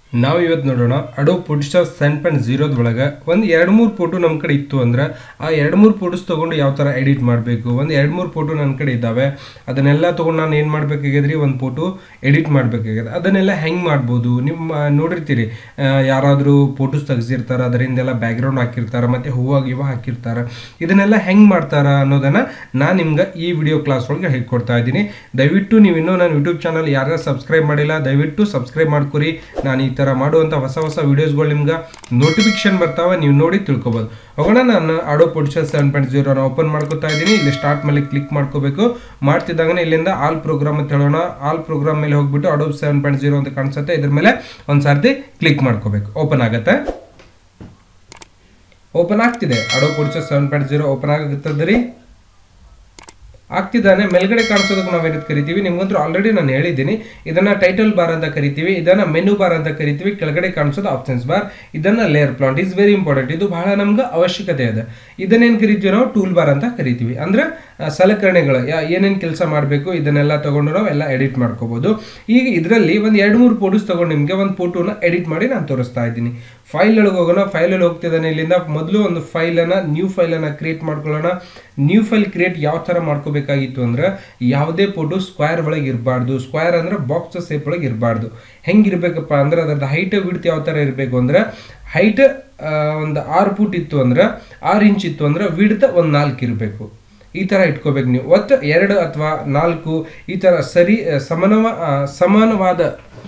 ನಾವು ಇವತ್ತು ನೋಡೋಣ ಅಡೋ ಫೋಟೋಶಾಪ್ ಸೆವೆನ್ ಪಾಯಿಂಟ್ ಜೀರೋದೊಳಗೆ ಒಂದು ಎರಡು ಮೂರು ಫೋಟೋ ನಮ್ಮ ಕಡೆ ಇತ್ತು ಅಂದ್ರೆ ಆ ಎರಡು ಮೂರು ಫೋಟೋಸ್ ತೊಗೊಂಡು ಯಾವ ಥರ ಎಡಿಟ್ ಮಾಡಬೇಕು ಒಂದು ಎರಡು ಮೂರು ಫೋಟೋ ನನ್ನ ಕಡೆ ಇದ್ದಾವೆ ಅದನ್ನೆಲ್ಲ ತೊಗೊಂಡು ನಾನು ಏನು ಮಾಡಬೇಕಾಗ್ಯದ್ರಿ ಒಂದು ಫೋಟೋ ಎಡಿಟ್ ಮಾಡಬೇಕಾಗ್ಯದ ಅದನ್ನೆಲ್ಲ ಹೆಂಗೆ ಮಾಡ್ಬೋದು ನಿಮ್ಮ ನೋಡಿರ್ತೀರಿ ಯಾರಾದರೂ ಫೋಟೋಸ್ ತೆಗ್ಸಿರ್ತಾರೆ ಅದರಿಂದೆಲ್ಲ ಬ್ಯಾಕ್ಗ್ರೌಂಡ್ ಹಾಕಿರ್ತಾರೆ ಮತ್ತು ಹೂವು ಗಿವ ಹಾಕಿರ್ತಾರೆ ಇದನ್ನೆಲ್ಲ ಹೆಂಗೆ ಮಾಡ್ತಾರೆ ಅನ್ನೋದನ್ನು ನಾನು ನಿಮ್ಗೆ ಈ ವಿಡಿಯೋ ಕ್ಲಾಸ್ ಒಳಗೆ ಹೇಳ್ಕೊಡ್ತಾ ಇದ್ದೀನಿ ದಯವಿಟ್ಟು ನೀವು ಇನ್ನೂ ನನ್ನ ಯೂಟ್ಯೂಬ್ ಚಾನಲ್ ಯಾರು ಸಬ್ಸ್ಕ್ರೈಬ್ ಮಾಡಿಲ್ಲ ದಯವಿಟ್ಟು ಸಬ್ಸ್ಕ್ರೈಬ್ ಮಾಡ್ಕೊರಿ ನಾನು ಈ ಥರ ಮಾಡುವಂಥ ಹೊಸ ಹೊಸ ವೀಡಿಯೋಸ್ಗಳು ನಿಮ್ಗೆ ನೋಟಿಫಿಕೇಶನ್ ಬರ್ತಾವೆ ನೀವು ನೋಡಿ ತಿಳ್ಕೊಬೋದು ಹೋಗೋಣ ನಾನು ಆಡೋ ಪೊಡಿಷನ್ ಸೆವೆನ್ ಪಾಯಿಂಟ್ ಜೀರೋನ ಓಪನ್ ಮಾಡ್ಕೊತಾ ಇದ್ದೀನಿ ಇಲ್ಲಿ ಸ್ಟಾರ್ಟ್ ಮೇಲೆ ಕ್ಲಿಕ್ ಮಾಡ್ಕೋಬೇಕು ಮಾಡ್ತಿದ್ದಾಗನೇ ಇಲ್ಲಿಂದ ಆಲ್ ಪ್ರೋಗ್ರಾಮ್ ಅಂತ ಹೇಳೋಣ ಆಲ್ ಪ್ರೋಗ್ರಾಮ್ ಮೇಲೆ ಹೋಗ್ಬಿಟ್ಟು ಅಡೋ ಸೆವೆನ್ ಪಾಯಿಂಟ್ ಜೀರೋ ಅಂತ ಕಾಣಿಸುತ್ತೆ ಇದ್ರ ಮೇಲೆ ಒಂದು ಸರ್ತಿ ಕ್ಲಿಕ್ ಮಾಡ್ಕೋಬೇಕು ಓಪನ್ ಆಗುತ್ತೆ ಓಪನ್ ಆಗ್ತಿದೆ ಅಡೋ ಪೊಡಿಷನ್ ಸೆವೆನ್ ಪಾಯಿಂಟ್ ಜೀರೋ ಓಪನ್ ಆಗುತ್ತದೆ ರೀ ಆಗ್ತಿದ್ದಾನೆ ಮೇಲ್ಗಡೆ ಕಾಣಿಸೋದಕ್ಕೆ ನಾವು ಏನಂತ ಕರಿತೀವಿ ನಿಮ್ಗಂತೂ ಆಲ್ರೆಡಿ ನಾನು ಹೇಳಿದ್ದೀನಿ ಇದನ್ನ ಟೈಟಲ್ ಬಾರ್ ಅಂತ ಕರಿತೀವಿ ಇದನ್ನ ಮೆನು ಬಾರ್ ಅಂತ ಕರಿತೀವಿ ಕೆಳಗಡೆ ಕಾಣಿಸೋದು ಆಪ್ಷನ್ಸ್ ಬಾರ್ ಇದನ್ನ layer plant is very important ಇದು ಬಹಳ ನಮ್ಗೆ ಅವಶ್ಯಕತೆ ಇದೆ ಇದನ್ನೇನು ಕರಿತೀವಿ ನಾವು ಟೂಲ್ ಬಾರ್ ಅಂತ ಕರಿತೀವಿ ಅಂದ್ರೆ ಆ, ಸಲಕರಣೆಗಳು ಏನೇನು ಕೆಲಸ ಮಾಡಬೇಕು ಇದನ್ನೆಲ್ಲ ತಗೊಂಡು ನಾವು ಎಲ್ಲ ಎಡಿಟ್ ಮಾಡ್ಕೋಬಹುದು ಈಗ ಇದರಲ್ಲಿ ಒಂದು ಎರಡು ಮೂರು ಫೋಟೋಸ್ ತಗೊಂಡು ನಿಮಗೆ ಒಂದು ಫೋಟೋನ ಎಡಿಟ್ ಮಾಡಿ ನಾನು ತೋರಿಸ್ತಾ ಇದ್ದೀನಿ ಫೈಲ್ ಒಳಗೆ ಹೋಗೋಣ ಫೈಲಲ್ಲಿ ಹೋಗ್ತಿದ್ದಾನೆ ಇಲ್ಲಿಂದ ಮೊದಲು ಒಂದು ಫೈಲನ್ನು ನ್ಯೂ ಫೈಲನ್ನು ಕ್ರಿಯೇಟ್ ಮಾಡ್ಕೊಳ್ಳೋಣ ನ್ಯೂ ಫೈಲ್ ಕ್ರಿಯೇಟ್ ಯಾವ ಥರ ಮಾಡ್ಕೋಬೇಕಾಗಿತ್ತು ಅಂದ್ರೆ ಯಾವುದೇ ಫೋಟೋ ಸ್ಕ್ವೇರ್ ಒಳಗೆ ಇರಬಾರ್ದು ಸ್ಕ್ವೇರ್ ಅಂದ್ರೆ ಬಾಕ್ಸ್ ಶೇಪ್ ಒಳಗೆ ಇರಬಾರ್ದು ಹೆಂಗಿರ್ಬೇಕಪ್ಪ ಅಂದ್ರೆ ಅದರದ್ದು ಹೈಟ್ ವಿಡ್ತ್ ಯಾವ ಥರ ಇರಬೇಕು ಅಂದ್ರೆ ಹೈಟ್ ಒಂದು ಆರು ಫುಟ್ ಇತ್ತು ಅಂದ್ರೆ ಆರು ಇಂಚ್ ಇತ್ತು ಅಂದ್ರೆ ವಿಡ್ತ್ ಒಂದು ನಾಲ್ಕು ಇರಬೇಕು ಈ ಥರ ಇಟ್ಕೋಬೇಕು ನೀವು ಒಟ್ಟು ಎರಡು ಅಥವಾ ನಾಲ್ಕು ಈ ಥರ ಸರಿ ಆ, ಸಮಾನವ ಆ, ಸಮಾನವಾದ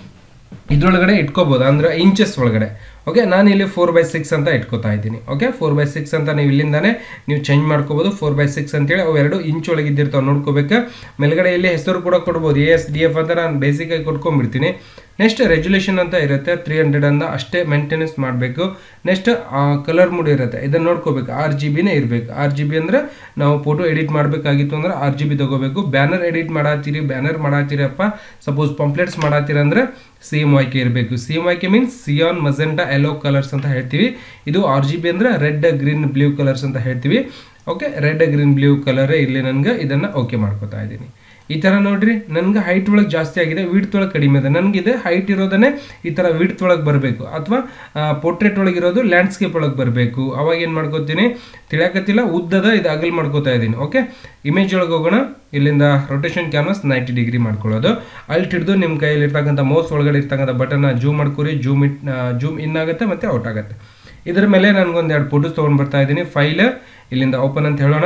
ಇದ್ರೊಳಗಡೆ ಇಟ್ಕೋಬೋದು ಅಂದ್ರೆ ಇಂಚಸ್ ಒಳಗಡೆ ಓಕೆ ನಾನು ಇಲ್ಲಿ ಫೋರ್ ಬೈ ಸಿಕ್ಸ್ ಅಂತ ಇಟ್ಕೋತಾ ಇದ್ದೀನಿ ಓಕೆ ಫೋರ್ ಬೈ ಸಿಕ್ಸ್ ಅಂತ ನೀವು ಇಲ್ಲಿಂದಾನೆ ನೀವು ಚೇಂಜ್ ಮಾಡ್ಕೋಬೋದು ಫೋರ್ ಬೈ ಸಿಕ್ಸ್ ಅಂತೇಳಿ ಅವು ಎರಡು ಇಂಚ್ ಒಳಗೆ ಇದ್ದಿರ್ತಾವೆ ನೋಡ್ಕೋಬೇಕು ಮೇಲ್ಗಡೆ ಇಲ್ಲಿ ಹೆಸರು ಕೂಡ ಕೊಡ್ಬೋದು ಎ ಎಸ್ ಡಿ ಎಫ್ ಅಂತ ನಾನು ಬೇಸಿಕಾಗಿ ಕೊಟ್ಕೊಂಡ್ಬಿಡ್ತೀನಿ ನೆಕ್ಸ್ಟ್ ರೆಜುಲೇಷನ್ ಅಂತ ಇರುತ್ತೆ ತ್ರೀ ಹಂಡ್ರೆಡ್ ಅಂತ ಅಷ್ಟೇ ಮೇಂಟೆನೆನ್ಸ್ ಮಾಡಬೇಕು ನೆಕ್ಸ್ಟ್ ಕಲರ್ ಮೂಡ್ ಇರುತ್ತೆ ಇದನ್ನು ನೋಡ್ಕೋಬೇಕು ಆರ್ ಜಿ ಬಿನೇ ಇರಬೇಕು ಆರ್ ಜಿ ಬಿ ಅಂದರೆ ನಾವು ಫೋಟೋ ಎಡಿಟ್ ಮಾಡಬೇಕಾಗಿತ್ತು ಅಂದ್ರೆ ಆರ್ ಜಿ ಬಿ ತಗೋಬೇಕು ಬ್ಯಾನರ್ ಎಡಿಟ್ ಮಾಡತ್ತೀರಿ ಬ್ಯಾನರ್ ಮಾಡತ್ತೀರಪ್ಪ ಸಪೋಸ್ ಪಾಂಪ್ಲೆಟ್ಸ್ ಮಾಡತ್ತೀರ ಅಂದ್ರೆ ಸಿ ಎಮ್ ವೈ ಕೆ ಇರಬೇಕು C M Y K means cyan magenta yellow colours ಅಂತ ಹೇಳ್ತೀವಿ ಇದು ಆರ್ ಜಿ ಬಿ ಅಂದರೆ ರೆಡ್ ಗ್ರೀನ್ ಬ್ಲೂ ಕಲರ್ಸ್ ಅಂತ ಹೇಳ್ತೀವಿ ಓಕೆ ರೆಡ್ ಗ್ರೀನ್ ಬ್ಲೂ ಕಲರೇ ಇಲ್ಲಿ ನನಗೆ ಇದನ್ನು ಓಕೆ ಮಾಡ್ಕೋತಾ ಇದ್ದೀನಿ ಈ ಥರ ನೋಡ್ರಿ ನನಗೆ ಹೈಟ್ ಒಳಗೆ ಜಾಸ್ತಿ ಆಗಿದೆ ವಿಡ್ತ್ ಒಳಗೆ ಕಡಿಮೆ ಇದೆ ನನಗಿದೆ ಹೈಟ್ ಇರೋದನ್ನೇ ಈ ಥರ ವಿಡ್ತ್ ಒಳಗೆ ಬರಬೇಕು ಅಥವಾ ಪೋರ್ಟ್ರೇಟ್ ಒಳಗೆ ಇರೋದು ಲ್ಯಾಂಡ್ಸ್ಕೇಪ್ ಒಳಗೆ ಬರಬೇಕು ಅವಾಗ ಏನು ಮಾಡ್ಕೋತೀನಿ ತಿಳಿಯಾಕತ್ತಿಲ್ಲ ಉದ್ದದ ಇದು ಅಗಲ್ ಮಾಡ್ಕೋತಾ ಇದ್ದೀನಿ ಓಕೆ ಇಮೇಜ್ ಒಳಗೆ ಹೋಗೋಣ ಇಲ್ಲಿಂದ ರೊಟೇಷನ್ ಕ್ಯಾನ್ವಸ್ ನೈಂಟಿ ಡಿಗ್ರಿ ಮಾಡ್ಕೊಳ್ಳೋದು ಅಲ್ಟ್ ಹಿಡಿದು ನಿಮ್ಮ ಕೈಯಲ್ಲಿ ಇರ್ತಕ್ಕಂಥ ಮೌಸ್ ಒಳಗಡೆ ಇರ್ತಕ್ಕಂಥ ಬಟನ್ನ ಜೂಮ್ ಮಾಡ್ಕೊರಿ ಜೂಮ್ ಇಟ್ ಜೂಮ್ ಇನ್ ಆಗುತ್ತೆ ಮತ್ತು ಔಟ್ ಆಗುತ್ತೆ ಇದರ ಮೇಲೆ ನನಗೊಂದು ಎರಡು ಫೋಟೋಸ್ ತೊಗೊಂಡು ಬರ್ತಾ ಇದ್ದೀನಿ ಫೈಲ್ ಇಲ್ಲಿಂದ ಓಪನ್ ಅಂತ ಹೇಳೋಣ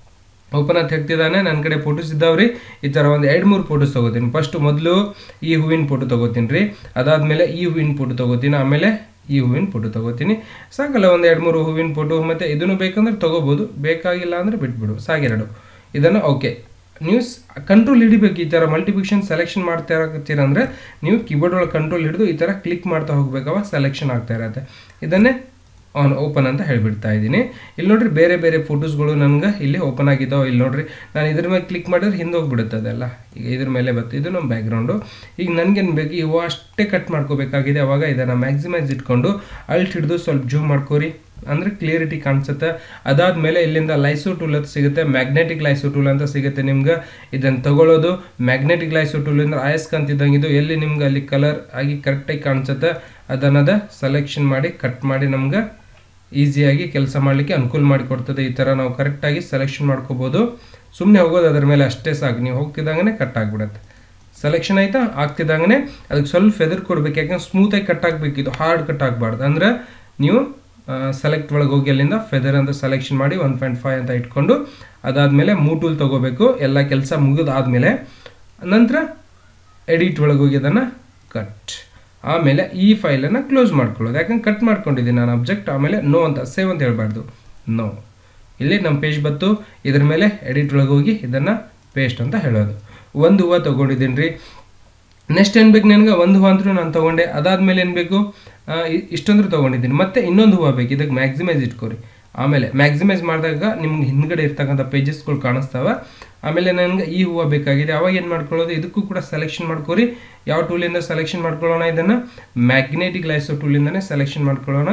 ಓಪನ್ ಅಂತ ತೆಗ್ತಿದ್ದಾನೆ ನನ್ನ ಕಡೆ ಫೋಟೋಸ್ ಇದ್ದಾವ್ರಿ ಈ ಥರ ಒಂದು ಎರಡು ಮೂರು ಫೋಟೋಸ್ ತೊಗೋತೀನಿ ಫಸ್ಟ್ ಮೊದಲು ಈ ಹೂವಿನ ಫೋಟೋ ತೊಗೋತೀನಿ ರೀ ಅದಾದಮೇಲೆ ಈ ಹೂವಿನ ಫೋಟೋ ತೊಗೋತೀನಿ ಆಮೇಲೆ ಈ ಹೂವಿನ ಫೋಟೋ ತೊಗೋತೀನಿ ಸಾಕಲ್ಲ ಒಂದು ಎರಡು ಮೂರು ಹೂವಿನ ಫೋಟೋ ಮತ್ತು ಇದನ್ನು ಬೇಕಂದ್ರೆ ತೊಗೋಬೋದು ಬೇಕಾಗಿಲ್ಲ ಅಂದರೆ ಬಿಟ್ಬಿಡು ಸಾಗೆರಡು ಇದನ್ನು ಓಕೆ ನೀವು ಕಂಟ್ರೋಲ್ ಹಿಡಿಬೇಕು ಈ ಥರ ಮಲ್ಟಿಫಿಕ್ಷನ್ ಸೆಲೆಕ್ಷನ್ ಮಾಡ್ತಾ ಇರಕತ್ತೀರ ಅಂದರೆ ನೀವು ಕೀಬೋರ್ಡ್ ಒಳಗೆ ಕಂಟ್ರೋಲ್ ಹಿಡಿದು ಈ ಥರ ಕ್ಲಿಕ್ ಮಾಡ್ತಾ ಹೋಗ್ಬೇಕು ಅವಾಗ ಸೆಲೆಕ್ಷನ್ ಆಗ್ತಾ ಇರತ್ತೆ ಇದನ್ನೇ ಆನ್ ಓಪನ್ ಅಂತ ಹೇಳ್ಬಿಡ್ತಾ ಇದ್ದೀನಿ ಇಲ್ಲಿ ನೋಡ್ರಿ ಬೇರೆ ಬೇರೆ ಫೋಟೋಸ್ಗಳು ನನಗೆ ಇಲ್ಲಿ ಓಪನ್ ಆಗಿದ್ದಾವೆ ಇಲ್ಲಿ ನೋಡ್ರಿ ನಾನು ಇದ್ರ ಮೇಲೆ ಕ್ಲಿಕ್ ಮಾಡಿದ್ರೆ ಹಿಂದೆ ಹೋಗ್ಬಿಡುತ್ತೆ ಅದೆಲ್ಲ ಈಗ ಇದ್ರ ಮೇಲೆ ಬತ್ತು ಇದು ನಮ್ಮ ಬ್ಯಾಕ್ಗ್ರೌಂಡು ಈಗ ನನಗೇನು ಬೇಕು ಇವು ಅಷ್ಟೇ ಕಟ್ ಮಾಡ್ಕೋಬೇಕಾಗಿದೆ ಅವಾಗ ಇದನ್ನು ಮ್ಯಾಕ್ಸಿಮೈಸ್ ಇಟ್ಕೊಂಡು ಅಲ್ಟ್ ಹಿಡಿದು ಸ್ವಲ್ಪ ಜೂಮ್ ಮಾಡ್ಕೋರಿ ಅಂದರೆ ಕ್ಲಿಯರಿಟಿ ಕಾಣಿಸುತ್ತೆ ಅದಾದಮೇಲೆ ಇಲ್ಲಿಂದ ಲೈಸೋ ಟೂಲ್ ಅಂತ ಸಿಗುತ್ತೆ ಮ್ಯಾಗ್ನೆಟಿಕ್ ಲೈಸೋ ಟೂಲ್ ಅಂತ ಸಿಗುತ್ತೆ ನಿಮ್ಗೆ ಇದನ್ನು ತಗೊಳ್ಳೋದು ಮ್ಯಾಗ್ನೆಟಿಕ್ ಲೈಸೋ ಟೂಲ್ ಅಂದ್ರೆ ಆಯಸ್ಕಂತಿದ್ದಂಗೆ ಇದು ಎಲ್ಲಿ ನಿಮ್ಗೆ ಅಲ್ಲಿ ಕಲರ್ ಆಗಿ ಕರೆಕ್ಟಾಗಿ ಕಾಣಿಸುತ್ತೆ ಅದನ್ನದ ಸೆಲೆಕ್ಷನ್ ಮಾಡಿ ಕಟ್ ಮಾಡಿ ನಮ್ಗೆ ಈಸಿಯಾಗಿ ಕೆಲಸ ಮಾಡಲಿಕ್ಕೆ ಅನುಕೂಲ ಮಾಡಿಕೊಡ್ತದೆ ಈ ಥರ ನಾವು ಕರೆಕ್ಟಾಗಿ ಸೆಲೆಕ್ಷನ್ ಮಾಡ್ಕೋಬೋದು ಸುಮ್ಮನೆ ಹೋಗೋದು ಅದರ ಮೇಲೆ ಅಷ್ಟೇ ಸಾಕು ನೀವು ಹೋಗ್ತಿದ್ದಂಗೆ ಕಟ್ ಆಗಿಬಿಡುತ್ತೆ ಸೆಲೆಕ್ಷನ್ ಆಯಿತಾ ಆಗ್ತಿದ್ದಂಗೆ ಅದಕ್ಕೆ ಸ್ವಲ್ಪ ಫೆದರ್ ಕೊಡ್ಬೇಕು ಯಾಕಂದ್ರೆ ಸ್ಮೂತಾಗಿ ಕಟ್ ಆಗಬೇಕಿತ್ತು ಹಾರ್ಡ್ ಕಟ್ ಆಗಬಾರ್ದು ಅಂದ್ರೆ ನೀವು ಸೆಲೆಕ್ಟ್ ಒಳಗೆ ಹೋಗಿ ಅಲ್ಲಿಂದ ಫೆದರ್ ಅಂತ ಸೆಲೆಕ್ಷನ್ ಮಾಡಿ ಒನ್ ಪಾಯಿಂಟ್ ಫೈವ್ ಅಂತ ಇಟ್ಕೊಂಡು ಅದಾದಮೇಲೆ ಮೂಟೂಲ್ ತೊಗೋಬೇಕು ಎಲ್ಲ ಕೆಲಸ ಮುಗಿದಾದ್ಮೇಲೆ ನಂತರ ಎಡಿಟ್ ಒಳಗೆ ಹೋಗಿ ಅದನ್ನು ಕಟ್ ಆಮೇಲೆ ಈ ಫೈಲನ್ನು ಕ್ಲೋಸ್ ಮಾಡ್ಕೊಳ್ಳೋದು ಯಾಕಂದ್ರೆ ಕಟ್ ಮಾಡ್ಕೊಂಡಿದ್ದೀನಿ ನಾನು ಅಬ್ಜೆಕ್ಟ್ ಆಮೇಲೆ ನೋ ಅಂತ ಸೇವ್ ಅಂತ ಹೇಳ್ಬಾರ್ದು ನೋ ಇಲ್ಲಿ ನಮ್ಮ ಪೇಜ್ ಬತ್ತು ಇದ್ರ ಮೇಲೆ ಎಡಿಟ್ ಒಳಗೆ ಹೋಗಿ ಇದನ್ನು ಪೇಸ್ಟ್ ಅಂತ ಹೇಳೋದು ಒಂದು ಹೂವು ತೊಗೊಂಡಿದ್ದೀನಿ ರೀ ನೆಕ್ಸ್ಟ್ ಏನು ಬೇಕು ನನಗೆ ಒಂದು ಹೂವು ಅಂದ್ರೂ ನಾನು ತೊಗೊಂಡೆ ಅದಾದಮೇಲೆ ಏನು ಬೇಕು ಆ, ಇ- ಇಷ್ಟೊಂದ್ರು ತೊಗೊಂಡಿದ್ದೀನಿ ಮತ್ತೆ ಇನ್ನೊಂದು ಹೂವು ಬೇಕು ಇದಕ್ಕೆ ಮ್ಯಾಕ್ಸಿಮೈಸ್ ಇಟ್ಕೊರಿ ಆಮೇಲೆ ಮ್ಯಾಕ್ಸಿಮೈಸ್ ಮಾಡಿದಾಗ ನಿಮ್ಗೆ ಹಿಂದ್ಗಡೆ ಇರ್ತಕ್ಕಂಥ ಪೇಜಸ್ಗಳು ಕಾಣಿಸ್ತಾವೆ ಆಮೇಲೆ ನನಗೆ ಈ ಹೂವು ಬೇಕಾಗಿದೆ ಅವಾಗ ಏನು ಮಾಡ್ಕೊಳ್ಳೋದು ಇದಕ್ಕೂ ಕೂಡ ಸೆಲೆಕ್ಷನ್ ಮಾಡ್ಕೊರಿ ಯಾವ ಟೂಲಿಂದ ಸೆಲೆಕ್ಷನ್ ಮಾಡ್ಕೊಳ್ಳೋಣ ಇದನ್ನು ಮ್ಯಾಗ್ನೆಟಿಕ್ ಲೈಸೋ ಟೂಲಿಂದನೇ ಸೆಲೆಕ್ಷನ್ ಮಾಡ್ಕೊಳ್ಳೋಣ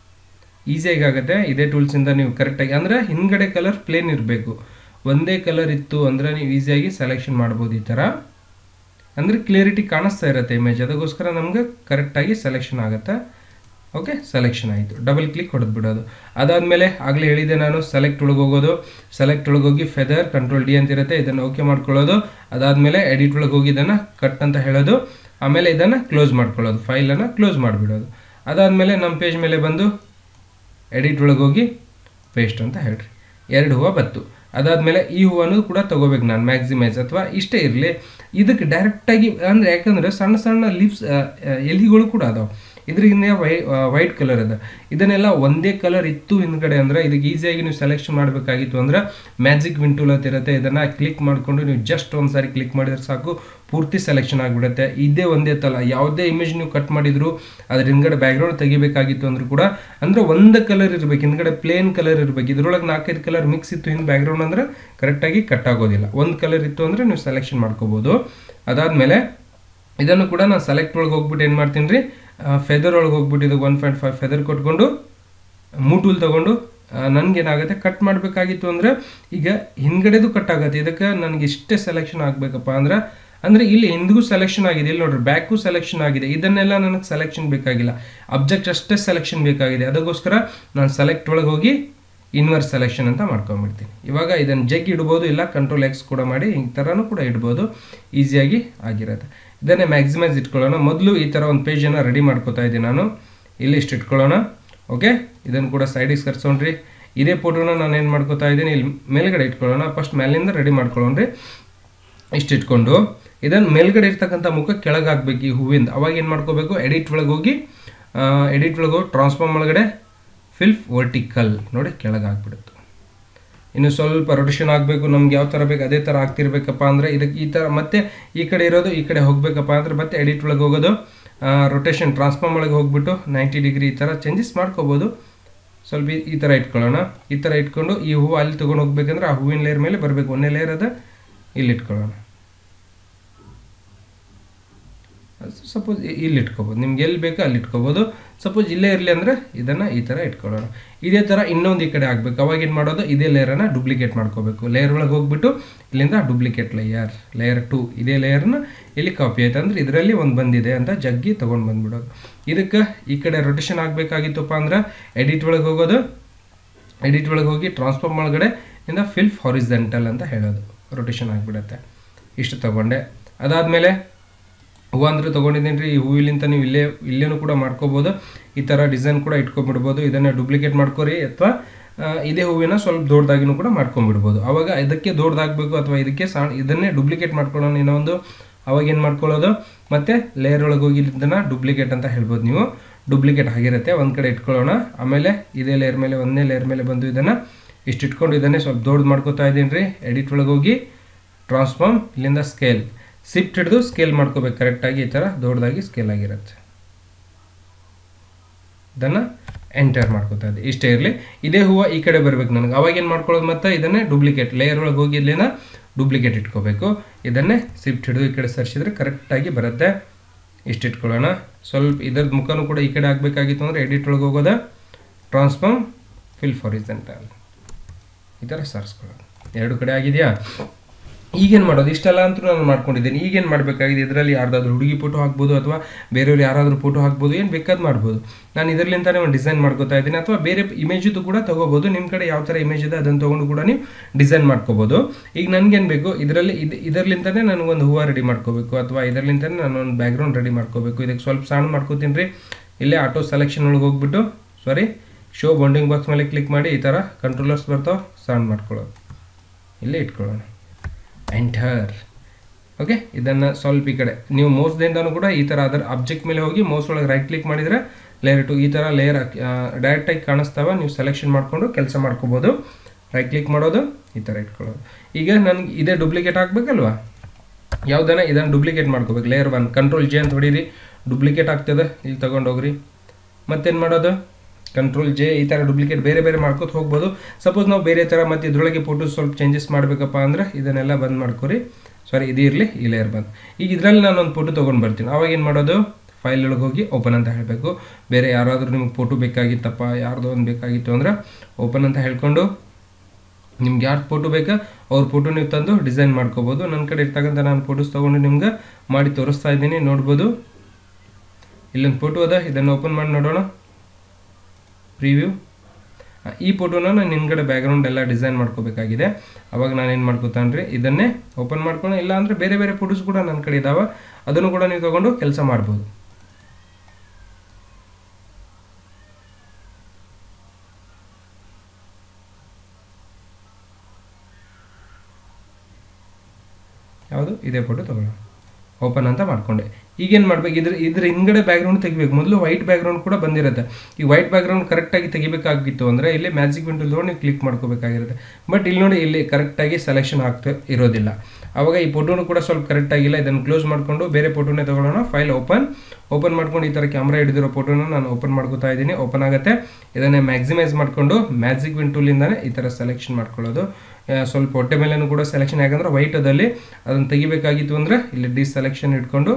ಈಸಿಯಾಗಿ ಆಗುತ್ತೆ ಇದೇ ಟೂಲ್ಸಿಂದ ನೀವು ಕರೆಕ್ಟಾಗಿ ಅಂದರೆ ಹಿಂದ್ಗಡೆ ಕಲರ್ ಪ್ಲೇನ್ ಇರಬೇಕು ಒಂದೇ ಕಲರ್ ಇತ್ತು ಅಂದರೆ ನೀವು ಈಸಿಯಾಗಿ ಸೆಲೆಕ್ಷನ್ ಮಾಡ್ಬೋದು ಈ ಥರ ಅಂದರೆ ಕ್ಲಿಯರಿಟಿ ಕಾಣಿಸ್ತಾ ಇರುತ್ತೆ ಇಮೇಜ್ ಅದಕ್ಕೋಸ್ಕರ ನಮ್ಗೆ ಕರೆಕ್ಟಾಗಿ ಸೆಲೆಕ್ಷನ್ ಆಗುತ್ತೆ ಓಕೆ ಸೆಲೆಕ್ಷನ್ ಆಯಿತು ಡಬಲ್ ಕ್ಲಿಕ್ ಹೊಡೆದು ಬಿಡೋದು ಅದಾದಮೇಲೆ ಆಗಲೇ ಹೇಳಿದೆ ನಾನು ಸೆಲೆಕ್ಟ್ ಒಳಗೆ ಹೋಗೋದು ಸೆಲೆಕ್ಟ್ ಒಳಗೆ ಹೋಗಿ ಫೆದರ್ ಕಂಟ್ರೋಲ್ ಡಿ ಅಂತ ಇರುತ್ತೆ ಇದನ್ನು ಓಕೆ ಮಾಡ್ಕೊಳ್ಳೋದು ಅದಾದಮೇಲೆ ಎಡಿಟ್ ಒಳಗೆ ಹೋಗಿ ಇದನ್ನು ಕಟ್ ಅಂತ ಹೇಳೋದು ಆಮೇಲೆ ಇದನ್ನು ಕ್ಲೋಸ್ ಮಾಡ್ಕೊಳ್ಳೋದು ಫೈಲನ್ನು ಕ್ಲೋಸ್ ಮಾಡಿಬಿಡೋದು ಅದಾದಮೇಲೆ ನಮ್ಮ ಪೇಜ್ ಮೇಲೆ ಬಂದು ಎಡಿಟ್ ಒಳಗೆ ಹೋಗಿ ಪೇಸ್ಟ್ ಅಂತ ಹೇಳ್ರಿ ಎರಡು ಹೂವು ಬತ್ತು ಅದಾದಮೇಲೆ ಈ ಹೂವನ್ನು ಕೂಡ ತಗೋಬೇಕು ನಾನು ಮ್ಯಾಕ್ಸಿಮೈಸ್ ಅಥವಾ ಇಷ್ಟೇ ಇರಲಿ ಇದಕ್ಕೆ ಡೈರೆಕ್ಟಾಗಿ ಅಂದರೆ ಯಾಕಂದರೆ ಸಣ್ಣ ಸಣ್ಣ ಲೀವ್ಸ್ ಎಲಿಗಳು ಕೂಡ ಅದಾವೆ ಇದ್ರಿಂದ ವೈ ವೈಟ್ ಕಲರ್ ಅದ ಇದನ್ನೆಲ್ಲ ಒಂದೇ ಕಲರ್ ಇತ್ತು ಹಿಂದ್ಗಡೆ ಅಂದ್ರೆ ಇದಕ್ಕೆ ಈಸಿಯಾಗಿ ನೀವು ಸೆಲೆಕ್ಷನ್ ಮಾಡಬೇಕಾಗಿತ್ತು ಅಂದ್ರೆ ಮ್ಯಾಜಿಕ್ ವಿನ್ ಟೂಲ್ ಅಂತ ಇರುತ್ತೆ ಇದನ್ನು ಕ್ಲಿಕ್ ಮಾಡಿಕೊಂಡು ನೀವು ಜಸ್ಟ್ ಒಂದು ಸಾರಿ ಕ್ಲಿಕ್ ಮಾಡಿದ್ರೆ ಸಾಕು ಪೂರ್ತಿ ಸೆಲೆಕ್ಷನ್ ಆಗಿಬಿಡುತ್ತೆ ಇದೇ ಒಂದೇ ತಲ ಯಾವುದೇ ಇಮೇಜ್ ನೀವು ಕಟ್ ಮಾಡಿದ್ರು ಅದ್ರ ಹಿಂದ್ಗಡೆ ಬ್ಯಾಕ್ಗ್ರೌಂಡ್ ತೆಗಿಬೇಕಾಗಿತ್ತು ಅಂದ್ರೂ ಕೂಡ ಅಂದ್ರೆ ಒಂದು ಕಲರ್ ಇರಬೇಕು ಹಿಂದ್ಗಡೆ ಪ್ಲೇನ್ ಕಲರ್ ಇರಬೇಕು ಇದ್ರೊಳಗೆ ನಾಲ್ಕೈದು ಕಲರ್ ಮಿಕ್ಸ್ ಇತ್ತು ಹಿಂದೆ ಬ್ಯಾಕ್ಗ್ರೌಂಡ್ ಅಂದ್ರೆ ಕರೆಕ್ಟಾಗಿ ಕಟ್ ಆಗೋದಿಲ್ಲ ಒಂದು ಕಲರ್ ಇತ್ತು ಅಂದರೆ ನೀವು ಸೆಲೆಕ್ಷನ್ ಮಾಡ್ಕೋಬೋದು ಅದಾದಮೇಲೆ ಇದನ್ನು ಕೂಡ ನಾನು ಸೆಲೆಕ್ಟ್ ಒಳಗೆ ಹೋಗ್ಬಿಟ್ಟು ಏನು ಮಾಡ್ತೀನಿ ರೀ ಫೆದರ್ ಒಳಗೆ ಹೋಗ್ಬಿಟ್ಟು ಇದಕ್ಕೆ ಒನ್ ಪಾಯಿಂಟ್ ಫೈವ್ ಫೆದರ್ ಕೊಟ್ಕೊಂಡು ಮೂಟೂಲ್ ತೊಗೊಂಡು ನನಗೇನಾಗುತ್ತೆ ಕಟ್ ಮಾಡಬೇಕಾಗಿತ್ತು ಅಂದರೆ ಈಗ ಹಿಂದ್ಗಡೆದು ಕಟ್ ಆಗುತ್ತೆ ಇದಕ್ಕೆ ನನಗೆ ಇಷ್ಟೇ ಸೆಲೆಕ್ಷನ್ ಆಗಬೇಕಪ್ಪ ಅಂದ್ರೆ ಅಂದರೆ ಇಲ್ಲಿ ಹಿಂದಿಗೂ ಸೆಲೆಕ್ಷನ್ ಆಗಿದೆ ಇಲ್ಲಿ ನೋಡ್ರಿ ಬ್ಯಾಕು ಸೆಲೆಕ್ಷನ್ ಆಗಿದೆ ಇದನ್ನೆಲ್ಲ ನನಗೆ ಸೆಲೆಕ್ಷನ್ ಬೇಕಾಗಿಲ್ಲ ಅಬ್ಜೆಕ್ಟ್ ಅಷ್ಟೇ ಸೆಲೆಕ್ಷನ್ ಬೇಕಾಗಿದೆ ಅದಕ್ಕೋಸ್ಕರ ನಾನು ಸೆಲೆಕ್ಟ್ ಒಳಗೆ ಹೋಗಿ ಇನ್ವರ್ಸ್ ಸೆಲೆಕ್ಷನ್ ಅಂತ ಮಾಡ್ಕೊಂಡ್ಬಿಡ್ತೀನಿ ಇವಾಗ ಇದನ್ನು ಜಗ್ ಇಡ್ಬೋದು ಇಲ್ಲ ಕಂಟ್ರೋಲ್ ಎಕ್ಸ್ ಕೂಡ ಮಾಡಿ ಈ ಥರನೂ ಕೂಡ ಇಡ್ಬೋದು ಈಸಿಯಾಗಿ ಆಗಿರುತ್ತೆ ಇದನ್ನೇ ಮ್ಯಾಕ್ಸಿಮೈಸ್ ಇಟ್ಕೊಳ್ಳೋಣ ಮೊದಲು ಈ ಥರ ಒಂದು ಪೇಜನ್ನು ರೆಡಿ ಮಾಡ್ಕೋತಾ ಇದ್ದೀನಿ ನಾನು ಇಲ್ಲಿ ಇಷ್ಟು ಇಟ್ಕೊಳ್ಳೋಣ ಓಕೆ ಇದನ್ನು ಕೂಡ ಸೈಡಿಗೆ ಕರ್ಸೋಣ್ರಿ ಇದೇ ಫೋಟೋನ ನಾನು ಏನು ಮಾಡ್ಕೋತಾ ಇದ್ದೀನಿ ಇಲ್ಲಿ ಮೇಲ್ಗಡೆ ಇಟ್ಕೊಳ್ಳೋಣ ಫಸ್ಟ್ ಮೇಲಿಂದ ರೆಡಿ ಮಾಡ್ಕೊಳ್ಳೋಣ್ರಿ ಇಷ್ಟು ಇಟ್ಕೊಂಡು ಇದನ್ನು ಮೇಲ್ಗಡೆ ಇರ್ತಕ್ಕಂಥ ಮುಖ ಕೆಳಗೆ ಹಾಕ್ಬೇಕು ಈ ಹೂವಿಂದ ಅವಾಗ ಏನು ಮಾಡ್ಕೋಬೇಕು ಎಡಿಟ್ ಒಳಗೆ ಹೋಗಿ ಎಡಿಟ್ ಒಳಗೆ ಹೋಗಿ ಟ್ರಾನ್ಸ್ಫಾರ್ಮ್ ಒಳಗಡೆ ಫಿಲ್ಫ್ ವರ್ಟಿಕಲ್ ನೋಡಿ ಕೆಳಗೆ ಹಾಕ್ಬಿಡುತ್ತೆ ಇನ್ನು ಸ್ವಲ್ಪ ರೊಟೇಷನ್ ಆಗಬೇಕು ನಮ್ಗೆ ಯಾವ ಥರ ಬೇಕು ಅದೇ ಥರ ಆಗ್ತಿರ್ಬೇಕಪ್ಪ ಅಂದರೆ ಇದಕ್ಕೆ ಈ ಥರ ಮತ್ತೆ ಈ ಕಡೆ ಇರೋದು ಈ ಕಡೆ ಹೋಗಬೇಕಪ್ಪ ಅಂದರೆ ಮತ್ತೆ ಎಡಿಟ್ ಒಳಗೆ ಹೋಗೋದು ರೊಟೇಷನ್ ಟ್ರಾನ್ಸ್ಫಾರ್ಮ್ ಒಳಗೆ ಹೋಗ್ಬಿಟ್ಟು ನೈಂಟಿ ಡಿಗ್ರಿ ಈ ಥರ ಚೇಂಜಸ್ ಮಾಡ್ಕೋಬೋದು ಸ್ವಲ್ಪ ಈ ಥರ ಇಟ್ಕೊಳ್ಳೋಣ ಈ ಥರ ಇಟ್ಕೊಂಡು ಈ ಹೂವು ಅಲ್ಲಿ ತೊಗೊಂಡು ಹೋಗ್ಬೇಕಂದ್ರೆ ಆ ಹೂವಿನ ಲೇಯರ್ ಮೇಲೆ ಬರಬೇಕು ಒಂದೇ ಲೇಯರ್ ಅದ ಇಲ್ಲಿ ಇಟ್ಕೊಳ್ಳೋಣ ಸಪೋಸ್ ಇಲ್ಲಿ ಇಟ್ಕೋಬೋದು ನಿಮ್ಗೆ ಎಲ್ಲಿ ಬೇಕೋ ಅಲ್ಲಿ ಇಟ್ಕೋಬೋದು ಸಪೋಸ್ ಇಲ್ಲೇ ಇರಲಿ ಅಂದರೆ ಇದನ್ನು ಈ ಥರ ಇಟ್ಕೊಳ್ಳೋಣ ಇದೇ ಥರ ಇನ್ನೊಂದು ಈ ಕಡೆ ಆಗಬೇಕು ಅವಾಗ ಏನು ಮಾಡೋದು ಇದೇ ಲೇಯರನ್ನು ಡೂಪ್ಲಿಕೇಟ್ ಮಾಡ್ಕೋಬೇಕು ಲೇಯರ್ ಒಳಗೆ ಹೋಗ್ಬಿಟ್ಟು ಇಲ್ಲಿಂದ ಡೂಪ್ಲಿಕೇಟ್ ಲೇಯರ್ ಲೇಯರ್ ಟು ಇದೇ ಲೇಯರ್ನ ಇಲ್ಲಿ ಕಾಪಿ ಆಯ್ತು ಅಂದರೆ ಇದರಲ್ಲಿ ಒಂದು ಬಂದಿದೆ ಅಂತ ಜಗ್ಗಿ ತೊಗೊಂಡು ಬಂದ್ಬಿಡೋದು ಇದಕ್ಕೆ ಈ ಕಡೆ ರೊಟೇಷನ್ ಆಗಬೇಕಾಗಿತ್ತಪ್ಪ ಅಂದ್ರೆ ಎಡಿಟ್ ಒಳಗೆ ಹೋಗೋದು ಎಡಿಟ್ ಒಳಗೆ ಹೋಗಿ ಟ್ರಾನ್ಸ್ಫಾರ್ಮ್ ಒಳಗಡೆ ಇಂದ ಫಿಲ್ಫ್ ಹಾರಿಸೆಂಟಲ್ ಅಂತ ಹೇಳೋದು ರೊಟೇಷನ್ ಆಗಿಬಿಡುತ್ತೆ ಇಷ್ಟು ತೊಗೊಂಡೆ ಅದಾದಮೇಲೆ ಹೂವು ಅಂದ್ರೆ ತೊಗೊಂಡಿದ್ದೀನಿ ರೀ ಈ ಹೂವಿಲಿಂತ ನೀವು ಇಲ್ಲೇ ಇಲ್ಲೇನೂ ಕೂಡ ಮಾಡ್ಕೋಬೋದು ಈ ಥರ ಡಿಸೈನ್ ಕೂಡ ಇಟ್ಕೊಂಡ್ಬಿಡ್ಬೋದು ಇದನ್ನು ಡೂಪ್ಲಿಕೇಟ್ ಮಾಡ್ಕೊರಿ ಅಥವಾ ಇದೇ ಹೂವಿನ ಸ್ವಲ್ಪ ದೊಡ್ಡದಾಗಿನೂ ಕೂಡ ಮಾಡ್ಕೊಂಡ್ಬಿಡ್ಬೋದು ಅವಾಗ ಇದಕ್ಕೆ ದೊಡ್ಡದಾಗಬೇಕು ಅಥವಾ ಇದಕ್ಕೆ ಸಣ್ಣ ಇದನ್ನೇ ಡೂಪ್ಲಿಕೇಟ್ ಮಾಡ್ಕೊಳ್ಳೋಣ ಇನ್ನೊಂದು ಅವಾಗ ಏನು ಮಾಡ್ಕೊಳ್ಳೋದು ಮತ್ತು ಲೇಯರ್ ಒಳಗೆ ಹೋಗಿ ಇದನ್ನು ಡೂಪ್ಲಿಕೇಟ್ ಅಂತ ಹೇಳ್ಬೋದು ನೀವು ಡೂಪ್ಲಿಕೇಟ್ ಆಗಿರುತ್ತೆ ಒಂದು ಕಡೆ ಇಟ್ಕೊಳ್ಳೋಣ ಆಮೇಲೆ ಇದೇ ಲೇಯರ್ ಮೇಲೆ ಒಂದೇ ಲೇಯರ್ ಮೇಲೆ ಬಂದು ಇದನ್ನು ಇಷ್ಟು ಇಟ್ಕೊಂಡು ಇದನ್ನೇ ಸ್ವಲ್ಪ ದೊಡ್ಡದು ಮಾಡ್ಕೋತಾ ಇದ್ದೀನಿ ರೀ ಎಡಿಟ್ ಒಳಗೆ ಹೋಗಿ ಟ್ರಾನ್ಸ್ಫಾರ್ಮ್ ಇಲ್ಲಿಂದ ಸ್ಕೇಲ್ ಸಿಫ್ಟ್ ಹಿಡಿದು ಸ್ಕೇಲ್ ಮಾಡ್ಕೋಬೇಕು ಕರೆಕ್ಟಾಗಿ ಈ ಥರ ದೊಡ್ಡದಾಗಿ ಸ್ಕೇಲ್ ಆಗಿರುತ್ತೆ ಇದನ್ನು ಎಂಟರ್ ಮಾಡ್ಕೋತಾ ಇದ್ದೆ ಇಷ್ಟೇ ಇರಲಿ ಇದೇ ಹೂವು ಈ ಕಡೆ ಬರ್ಬೇಕು ನನಗೆ ಅವಾಗ ಏನು ಮಾಡ್ಕೊಳ್ಳೋದು ಮತ್ತೆ ಇದನ್ನೇ ಡೂಪ್ಲಿಕೇಟ್ ಲೇಯರ್ ಒಳಗೆ ಹೋಗಿ ಇಲ್ಲಿನ ಡೂಪ್ಲಿಕೇಟ್ ಇಟ್ಕೋಬೇಕು ಇದನ್ನೇ ಸಿಫ್ಟ್ ಹಿಡಿದು ಈ ಕಡೆ ಸರಿಸಿದ್ರೆ ಕರೆಕ್ಟಾಗಿ ಬರುತ್ತೆ ಇಷ್ಟು ಇಟ್ಕೊಳ್ಳೋಣ ಸ್ವಲ್ಪ ಇದರದ್ದು ಮುಖನೂ ಕೂಡ ಈ ಕಡೆ ಆಗಬೇಕಾಗಿತ್ತು ಅಂದರೆ ಎಡಿಟ್ ಒಳಗೆ ಹೋಗೋದ ಟ್ರಾನ್ಸ್ಫಾರ್ಮ್ ಫಿಲ್ ಫಾರಿಸೆಂಟಲ್ ಈ ಥರ ಸಾರಿಸ್ಕೊಳ್ಳೋದು ಎರಡು ಕಡೆ ಆಗಿದೆಯಾ ಈಗೇನು ಮಾಡೋದು ಇಷ್ಟೆಲ್ಲ ಅಂತೂ ನಾನು ಮಾಡ್ಕೊಂಡಿದ್ದೀನಿ ಈಗೇನು ಮಾಡಬೇಕಾಗಿದೆ ಇದರಲ್ಲಿ ಯಾರ್ದಾದ್ರೂ ಹುಡುಗಿ ಫೋಟೋ ಹಾಕ್ಬೋದು ಅಥವಾ ಬೇರೆಯವ್ರು ಯಾರಾದರೂ ಫೋಟೋ ಹಾಕ್ಬೋದು ಏನು ಬೇಕಾದ್ ಮಾಡ್ಬೋದು ನಾನು ಇದರಲ್ಲಿಂತಾನೆ ಒಂದು ಡಿಸೈನ್ ಮಾಡ್ಕೋತಾ ಇದ್ದೀನಿ ಅಥವಾ ಬೇರೆ ಇಮೇಜಿದ್ದು ಕೂಡ ತೊಗೋಬೋದು ನಿಮ್ಮ ಕಡೆ ಯಾವ ಥರ ಇಮೇಜ್ ಇದೆ ಅದನ್ನು ತೊಗೊಂಡು ಕೂಡ ನೀವು ಡಿಸೈನ್ ಮಾಡ್ಕೋಬೋದು ಈಗ ನನಗೇನು ಬೇಕು ಇದರಲ್ಲಿ ಇದು ಇದರಲ್ಲಿಂತಾನೆ ನನಗೊಂದು ಹೂವು ರೆಡಿ ಮಾಡ್ಕೋಬೇಕು ಅಥವಾ ಇದರಲ್ಲಿಂತಾನೆ ನಾನು ಒಂದು ಬ್ಯಾಕ್ಗ್ರೌಂಡ್ ರೆಡಿ ಮಾಡ್ಕೋಬೇಕು ಇದಕ್ಕೆ ಸ್ವಲ್ಪ ಸಣ್ಣ ಮಾಡ್ಕೋತೀನಿ ರೀ ಇಲ್ಲೇ ಆಟೋ ಸೆಲೆಕ್ಷನ್ ಒಳಗೆ ಹೋಗ್ಬಿಟ್ಟು ಸಾರಿ ಶೋ ಬೌಂಡಿಂಗ್ ಬಾಕ್ಸ್ ಮೇಲೆ ಕ್ಲಿಕ್ ಮಾಡಿ ಈ ಥರ ಕಂಟ್ರೋಲರ್ಸ್ ಬರ್ತಾವೆ ಸೌಂಡ್ ಮಾಡ್ಕೊಳ್ಳೋದು ಇಲ್ಲೇ ಇಟ್ಕೊಳ್ಳೋಣ ಎಂಟರ್ ಓಕೆ ಇದನ್ನು ಸ್ವಲ್ಪ ಈ ಕಡೆ ನೀವು ಮೌಸ್ದಿಂದನೂ ಕೂಡ ಈ ಥರ ಅದರ ಅಬ್ಜೆಕ್ಟ್ ಮೇಲೆ ಹೋಗಿ ಮೌಸ್ ಒಳಗೆ ರೈಟ್ ಕ್ಲಿಕ್ ಮಾಡಿದರೆ ಲೇಯರ್ ಟು ಈ ಥರ ಲೇಯರ್ ಡೈರೆಕ್ಟಾಗಿ ಕಾಣಿಸ್ತಾವ ನೀವು ಸೆಲೆಕ್ಷನ್ ಮಾಡಿಕೊಂಡು ಕೆಲಸ ಮಾಡ್ಕೋಬೋದು ರೈಟ್ ಕ್ಲಿಕ್ ಮಾಡೋದು ಈ ಥರ ಇಟ್ಕೊಳ್ಳೋದು ಈಗ ನನಗೆ ಇದೇ ಡೂಪ್ಲಿಕೇಟ್ ಹಾಕ್ಬೇಕಲ್ವಾ ಯಾವುದನ್ನ ಇದನ್ನು ಡೂಪ್ಲಿಕೇಟ್ ಮಾಡ್ಕೋಬೇಕು ಲೇಯರ್ ಒನ್ ಕಂಟ್ರೋಲ್ ಜೆ ಅಂತ ಹೊಡೀರಿ ಡೂಪ್ಲಿಕೇಟ್ ಆಗ್ತದೆ ಇಲ್ಲಿ ತೊಗೊಂಡೋಗ್ರಿ ಮತ್ತೇನು ಮಾಡೋದು ಕಂಟ್ರೋಲ್ ಜೆ ಈ ಥರ ಡೂಪ್ಲಿಕೇಟ್ ಬೇರೆ ಬೇರೆ ಮಾಡ್ಕೋತ ಹೋಗ್ಬೋದು ಸಪೋಸ್ ನಾವು ಬೇರೆ ಥರ ಮತ್ತು ಇದರೊಳಗೆ ಫೋಟೋಸ್ ಸ್ವಲ್ಪ ಚೇಂಜಸ್ ಮಾಡಬೇಕಪ್ಪ ಅಂದ್ರೆ ಇದನ್ನೆಲ್ಲ ಬಂದ್ ಮಾಡ್ಕೊರಿ ಸಾರಿ ಇದು ಇರಲಿ ಈ ಲೇಯರ್ ಬಂದು ಈಗ ಇದರಲ್ಲಿ ನಾನು ಒಂದು ಫೋಟೋ ತೊಗೊಂಡು ಬರ್ತೀನಿ ಅವಾಗ ಏನು ಮಾಡೋದು ಫೈಲ್ ಒಳಗೆ ಹೋಗಿ ಓಪನ್ ಅಂತ ಹೇಳಬೇಕು ಬೇರೆ ಯಾರಾದರೂ ನಿಮ್ಗೆ ಫೋಟೋ ಬೇಕಾಗಿತ್ತಪ್ಪ ಯಾರ್ದೋ ಒಂದು ಬೇಕಾಗಿತ್ತು ಅಂದ್ರೆ ಓಪನ್ ಅಂತ ಹೇಳ್ಕೊಂಡು ನಿಮ್ಗೆ ಯಾರು ಫೋಟೋ ಬೇಕಾ ಅವ್ರ ಫೋಟೋ ನೀವು ತಂದು ಡಿಸೈನ್ ಮಾಡ್ಕೋಬೋದು ನನ್ನ ಕಡೆ ಇರ್ತಕ್ಕಂಥ ನಾನು ಫೋಟೋಸ್ ತೊಗೊಂಡು ನಿಮ್ಗೆ ಮಾಡಿ ತೋರಿಸ್ತಾ ಇದ್ದೀನಿ ನೋಡ್ಬೋದು ಇಲ್ಲೊಂದು ಫೋಟೋ ಅದ ಇದನ್ನು ಓಪನ್ ಮಾಡಿ ನೋಡೋಣ ಪ್ರಿವ್ಯೂ ಈ ಫೋಟೋನ ನಾನು ಹಿಂದ್ಗಡೆ ಬ್ಯಾಕ್ಗ್ರೌಂಡ್ ಎಲ್ಲ ಡಿಸೈನ್ ಮಾಡ್ಕೋಬೇಕಾಗಿದೆ ಅವಾಗ ನಾನು ಏನು ಮಾಡ್ಕೋತಾನ್ರಿ ಇದನ್ನೇ ಓಪನ್ ಮಾಡ್ಕೊಂಡು ಇಲ್ಲ ಅಂದರೆ ಬೇರೆ ಬೇರೆ ಫೋಟೋಸ್ ಕೂಡ ನನ್ನ ಕಡೆ ಇದಾವೆ ಅದನ್ನು ಕೂಡ ನೀವು ತೊಗೊಂಡು ಕೆಲಸ ಮಾಡ್ಬೋದು ಯಾವುದು ಇದೇ ಫೋಟೋ ತಗೊಳ್ಳೋಣ ಓಪನ್ ಅಂತ ಮಾಡ್ಕೊಂಡೆ ಈಗೇನು ಮಾಡ್ಬೇಕು ಇದ್ರ ಇದ್ರ ಹಿಂದ್ಗಡೆ ಬ್ಯಾಕ್ಗ್ರೌಂಡ್ ತೆಗಿಬೇಕು ಮೊದಲು ವೈಟ್ ಬ್ಯಾಕ್ಗ್ರೌಂಡ್ ಕೂಡ ಬಂದಿರುತ್ತೆ ಈ ವೈಟ್ ಬ್ಯಾಕ್ಗ್ರೌಂಡ್ ಕರೆಕ್ಟಾಗಿ ತೆಗಿಬೇಕಾಗಿತ್ತು ಅಂದರೆ ಇಲ್ಲಿ ಮ್ಯಾಜಿಕ್ ವಿಂಡೋ ತೊಗೊಂಡು ನೀವು ಕ್ಲಿಕ್ ಮಾಡ್ಕೋಬೇಕಾಗಿರುತ್ತೆ ಬಟ್ ಇಲ್ಲಿ ನೋಡಿ ಇಲ್ಲಿ ಕರೆಕ್ಟಾಗಿ ಸೆಲೆಕ್ಷನ್ ಆಗ್ತಾ ಇರೋದಿಲ್ಲ ಆವಾಗ ಈ ಫೋಟೋನು ಕೂಡ ಸ್ವಲ್ಪ ಕರೆಕ್ಟ್ ಆಗಿಲ್ಲ ಇದನ್ನು ಕ್ಲೋಸ್ ಮಾಡಿಕೊಂಡು ಬೇರೆ ಫೋಟೋನೇ ತಗೊಳ್ಳೋಣ ಫೈಲ್ ಓಪನ್ ಓಪನ್ ಮಾಡ್ಕೊಂಡು ಈ ಥರ ಕ್ಯಾಮ್ರಾ ಹಿಡಿದಿರೋ ಫೋಟೋನ ನಾನು ಓಪನ್ ಮಾಡ್ಕೋತಾ ಇದ್ದೀನಿ ಓಪನ್ ಆಗುತ್ತೆ ಇದನ್ನೇ ಮ್ಯಾಕ್ಸಿಮೈಸ್ ಮಾಡಿಕೊಂಡು ಮ್ಯಾಜಿಕ್ ವಿನ್ ಟೂಲಿಂದಾನೆ ಈ ಥರ ಸೆಲೆಕ್ಷನ್ ಮಾಡ್ಕೊಳ್ಳೋದು ಸ್ವಲ್ಪ ಹೊಟ್ಟೆ ಮೇಲೇನು ಕೂಡ ಸೆಲೆಕ್ಷನ್ ಯಾಕಂದ್ರೆ ವೈಟ್ ಅದಲ್ಲಿ ಅದನ್ನು ತೆಗಿಬೇಕಾಗಿತ್ತು ಅಂದರೆ ಇಲ್ಲಿ ಡಿ ಸೆಲೆಕ್ಷನ್ ಇಟ್ಕೊಂಡು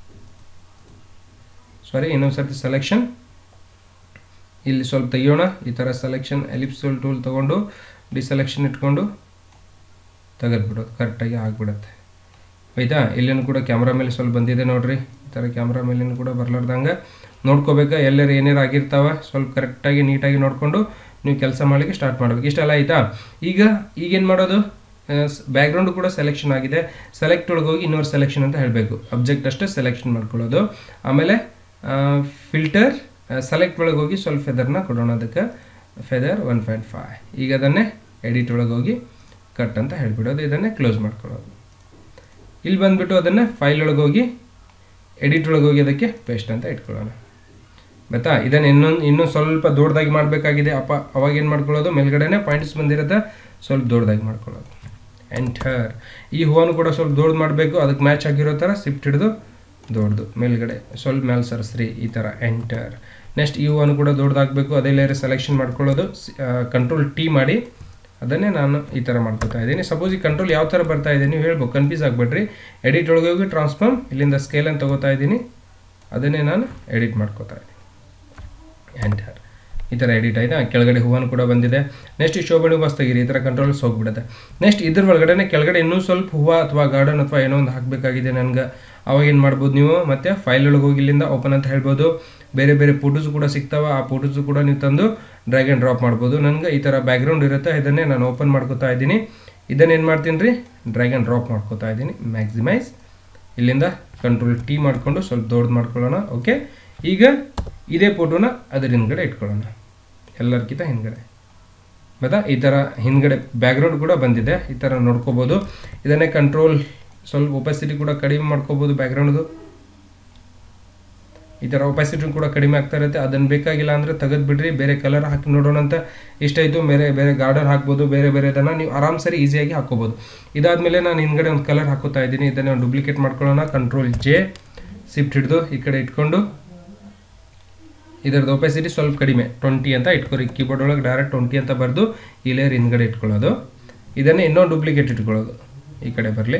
ಸಾರಿ ಇನ್ನೊಂದು ಸರ್ತಿ ಸೆಲೆಕ್ಷನ್ ಇಲ್ಲಿ ಸ್ವಲ್ಪ ತೆಗಿಯೋಣ ಈ ಥರ ಸೆಲೆಕ್ಷನ್ ಎಲಿಪ್ಸಲ್ ಟೂಲ್ ತೊಗೊಂಡು ಡಿಸೆಲೆಕ್ಷನ್ ಇಟ್ಕೊಂಡು ತೆಗೆದ್ಬಿಡೋದು ಕರೆಕ್ಟಾಗಿ ಆಗಿಬಿಡುತ್ತೆ ಆಯಿತಾ ಇಲ್ಲೇನು ಕೂಡ ಕ್ಯಾಮ್ರಾ ಮೇಲೆ ಸ್ವಲ್ಪ ಬಂದಿದೆ ನೋಡ್ರಿ ಈ ಥರ ಕ್ಯಾಮ್ರಾ ಮೇಲೇನು ಕೂಡ ಬರ್ಲಾರ್ದಂಗೆ ನೋಡ್ಕೋಬೇಕಾ ಎಲ್ಲರೂ ಏನೇನು ಆಗಿರ್ತಾವೆ ಸ್ವಲ್ಪ ಕರೆಕ್ಟಾಗಿ ನೀಟಾಗಿ ನೋಡಿಕೊಂಡು ನೀವು ಕೆಲಸ ಮಾಡಲಿಕ್ಕೆ ಸ್ಟಾರ್ಟ್ ಮಾಡಬೇಕು ಇಷ್ಟೆಲ್ಲ ಆಯಿತಾ ಈಗ ಈಗೇನು ಮಾಡೋದು ಬ್ಯಾಕ್ಗ್ರೌಂಡು ಕೂಡ ಸೆಲೆಕ್ಷನ್ ಆಗಿದೆ ಸೆಲೆಕ್ಟ್ ಒಳಗೆ ಹೋಗಿ ಇನ್ನೊಂದು ಸೆಲೆಕ್ಷನ್ ಅಂತ ಹೇಳಬೇಕು ಅಬ್ಜೆಕ್ಟ್ ಅಷ್ಟೇ ಸೆಲೆಕ್ಷನ್ ಮಾಡ್ಕೊಳ್ಳೋದು ಆಮೇಲೆ ಫಿಲ್ಟರ್ ಸೆಲೆಕ್ಟ್ ಒಳಗೆ ಹೋಗಿ ಸ್ವಲ್ಪ ಫೆದರ್ನ ಕೊಡೋಣ ಅದಕ್ಕೆ ಫೆದರ್ ಒನ್ ಪಾಯಿಂಟ್ ಫೈವ್ ಈಗ ಅದನ್ನೇ ಎಡಿಟ್ ಒಳಗೆ ಹೋಗಿ ಕಟ್ ಅಂತ ಹೇಳ್ಬಿಡೋದು ಇದನ್ನೇ ಕ್ಲೋಸ್ ಮಾಡ್ಕೊಳ್ಳೋದು ಇಲ್ಲಿ ಬಂದುಬಿಟ್ಟು ಅದನ್ನು ಫೈಲ್ ಒಳಗೆ ಹೋಗಿ ಎಡಿಟ್ ಒಳಗೆ ಹೋಗಿ ಅದಕ್ಕೆ ಪೇಸ್ಟ್ ಅಂತ ಇಟ್ಕೊಳ್ಳೋಣ ಗೊತ್ತಾ ಇದನ್ನು ಇನ್ನೊಂದು ಇನ್ನೂ ಸ್ವಲ್ಪ ದೊಡ್ಡದಾಗಿ ಮಾಡಬೇಕಾಗಿದೆ ಅಪ್ಪ ಅವಾಗ ಏನು ಮಾಡ್ಕೊಳ್ಳೋದು ಮೇಲ್ಗಡೆನೇ ಪಾಯಿಂಟ್ಸ್ ಬಂದಿರುತ್ತೆ ಸ್ವಲ್ಪ ದೊಡ್ಡದಾಗಿ ಮಾಡ್ಕೊಳ್ಳೋದು ಎಂಟರ್ ಈ ಹೂವನ್ನು ಕೂಡ ಸ್ವಲ್ಪ ದೊಡ್ಡದು ಮಾಡಬೇಕು ಅದಕ್ಕೆ ಮ್ಯಾಚ್ ಆಗಿರೋ ಥರ ಸಿಫ್ಟ್ ಹಿಡಿದು ದೊಡ್ಡದು ಮೇಲ್ಗಡೆ ಸ್ವಲ್ಪ ಮೇಲೆ ಸರಿಸ್ರಿ ಈ ಥರ ಎಂಟರ್ ನೆಕ್ಸ್ಟ್ ಈ ಹೂವನ್ನು ಕೂಡ ದೊಡ್ಡದಾಗಬೇಕು ಅದೇ ಲೇಯರ್ ಸೆಲೆಕ್ಷನ್ ಮಾಡ್ಕೊಳ್ಳೋದು ಕಂಟ್ರೋಲ್ ಟಿ ಮಾಡಿ ಅದನ್ನೇ ನಾನು ಈ ಥರ ಮಾಡ್ಕೊತಾ ಇದ್ದೀನಿ ಸಪೋಸ್ ಈ ಕಂಟ್ರೋಲ್ ಯಾವ ಥರ ಬರ್ತಾ ಇದೆ ನೀವು ಹೇಳ್ಬೇಕು ಕನ್ಫ್ಯೂಸ್ ಆಗಬೇಡ್ರಿ ಎಡಿಟ್ ಒಳಗೆ ಹೋಗಿ ಟ್ರಾನ್ಸ್ಫಾರ್ಮ್ ಇಲ್ಲಿಂದ ಸ್ಕೇಲ್ ಅಂತ ತಗೋತಾ ಇದ್ದೀನಿ ಅದನ್ನೇ ನಾನು ಎಡಿಟ್ ಮಾಡ್ಕೋತಾ ಇದ್ದೀನಿ ಎಂಟರ್ ಈ ಥರ ಎಡಿಟ್ ಆಯಿತಾ ಕೆಳಗಡೆ ಹೂವನ್ನು ಕೂಡ ಬಂದಿದೆ ನೆಕ್ಸ್ಟ್ ಈ ಶೋಭಣಿ ಬಸ್ ತೆಗೀರಿ ಈ ಥರ ಕಂಟ್ರೋಲ್ಸ್ ಹೋಗ್ಬಿಡುತ್ತೆ ನೆಕ್ಸ್ಟ್ ಇದ್ರ ಒಳಗಡೆ ಕೆಳಗಡೆ ಇನ್ನೂ ಸ್ವಲ್ಪ ಹೂವು ಅಥವಾ ಗಾರ್ಡನ್ ಅಥವಾ ಏನೋ ಒಂದು ಹಾಕಬೇಕಾಗಿದೆ ನನಗೆ ಅವಾಗ ಏನು ಮಾಡ್ಬೋದು ನೀವು ಮತ್ತು ಫೈಲ್ ಒಳಗೆ ಹೋಗಿ ಇಲ್ಲಿಂದ ಓಪನ್ ಅಂತ ಹೇಳ್ಬೋದು ಬೇರೆ ಬೇರೆ ಫೋಟೋಸ್ ಕೂಡ ಸಿಗ್ತಾವೆ ಆ ಫೋಟೋಸು ಕೂಡ ನೀವು ತಂದು ಡ್ರ್ಯಾಗ್ ಆ್ಯಂಡ್ ಡ್ರಾಪ್ ಮಾಡ್ಬೋದು ನನಗೆ ಈ ಥರ ಬ್ಯಾಕ್ಗ್ರೌಂಡ್ ಇರುತ್ತೆ ಇದನ್ನೇ ನಾನು ಓಪನ್ ಮಾಡ್ಕೋತಾ ಇದ್ದೀನಿ ಇದನ್ನೇನು ಮಾಡ್ತೀನಿ ರೀ ಡ್ರ್ಯಾಗ್ ಆ್ಯಂಡ್ ಡ್ರಾಪ್ ಮಾಡ್ಕೋತಾ ಇದ್ದೀನಿ ಮ್ಯಾಕ್ಸಿಮೈಸ್ ಇಲ್ಲಿಂದ ಕಂಟ್ರೋಲ್ ಟಿ ಮಾಡಿಕೊಂಡು ಸ್ವಲ್ಪ ದೊಡ್ಡದು ಮಾಡ್ಕೊಳ್ಳೋಣ ಓಕೆ ಈಗ ಇದೇ ಫೋಟೋನ ಅದರ ಹಿಂದ್ಗಡೆ ಇಟ್ಕೊಳ್ಳೋಣ ಎಲ್ಲರಿಗಿಂತ ಹಿಂದ್ಗಡೆ ಗೊತ್ತಾ ಈ ಥರ ಹಿಂದ್ಗಡೆ ಬ್ಯಾಕ್ಗ್ರೌಂಡ್ ಕೂಡ ಬಂದಿದೆ ಈ ಥರ ನೋಡ್ಕೋಬೋದು ಇದನ್ನೇ ಕಂಟ್ರೋಲ್ ಸ್ವಲ್ಪ ಒಪಾಸಿಟಿ ಕೂಡ ಕಡಿಮೆ ಮಾಡ್ಕೋಬೋದು ಬ್ಯಾಕ್ಗ್ರೌಂಡ್ದು ಈ ಥರ ಒಪಾಸಿಟಿ ಕೂಡ ಕಡಿಮೆ ಆಗ್ತಾ ಇರುತ್ತೆ ಅದನ್ನು ಬೇಕಾಗಿಲ್ಲ ಅಂದರೆ ತೆಗೆದು ಬಿಡ್ರಿ ಬೇರೆ ಕಲರ್ ಹಾಕಿ ನೋಡೋಣ ಅಂತ ಇಷ್ಟಾಯಿತು ಬೇರೆ ಬೇರೆ ಗಾರ್ಡನ್ ಹಾಕ್ಬೋದು ಬೇರೆ ಬೇರೆದನ್ನು ನೀವು ಆರಾಮ್ ಸರಿ ಈಸಿಯಾಗಿ ಹಾಕೋಬೋದು ಇದಾದಮೇಲೆ ನಾನು ಹಿಂದ್ಗಡೆ ಒಂದು ಕಲರ್ ಹಾಕೋತಾ ಇದ್ದೀನಿ ಇದನ್ನು ಒಂದು ಡೂಪ್ಲಿಕೇಟ್ ಮಾಡ್ಕೊಳ್ಳೋಣ ಕಂಟ್ರೋಲ್ ಜೆ ಸಿಫ್ಟ್ ಹಿಡಿದು ಈ ಕಡೆ ಇಟ್ಕೊಂಡು ಇದರದ್ದು ಒಪಾಸಿಟಿ ಸ್ವಲ್ಪ ಕಡಿಮೆ ಟ್ವೆಂಟಿ ಅಂತ ಇಟ್ಕೊರಿ ಕೀಬೋರ್ಡ್ ಒಳಗೆ ಡೈರೆಕ್ಟ್ ಟ್ವೆಂಟಿ ಅಂತ ಬರೆದು ಈ ಲೇಯರ್ ಹಿಂದ್ಗಡೆ ಇಟ್ಕೊಳ್ಳೋದು ಇದನ್ನೇ ಇನ್ನೊಂದು ಡೂಪ್ಲಿಕೇಟ್ ಇಟ್ಕೊಳ್ಳೋದು ಈ ಕಡೆ ಬರಲಿ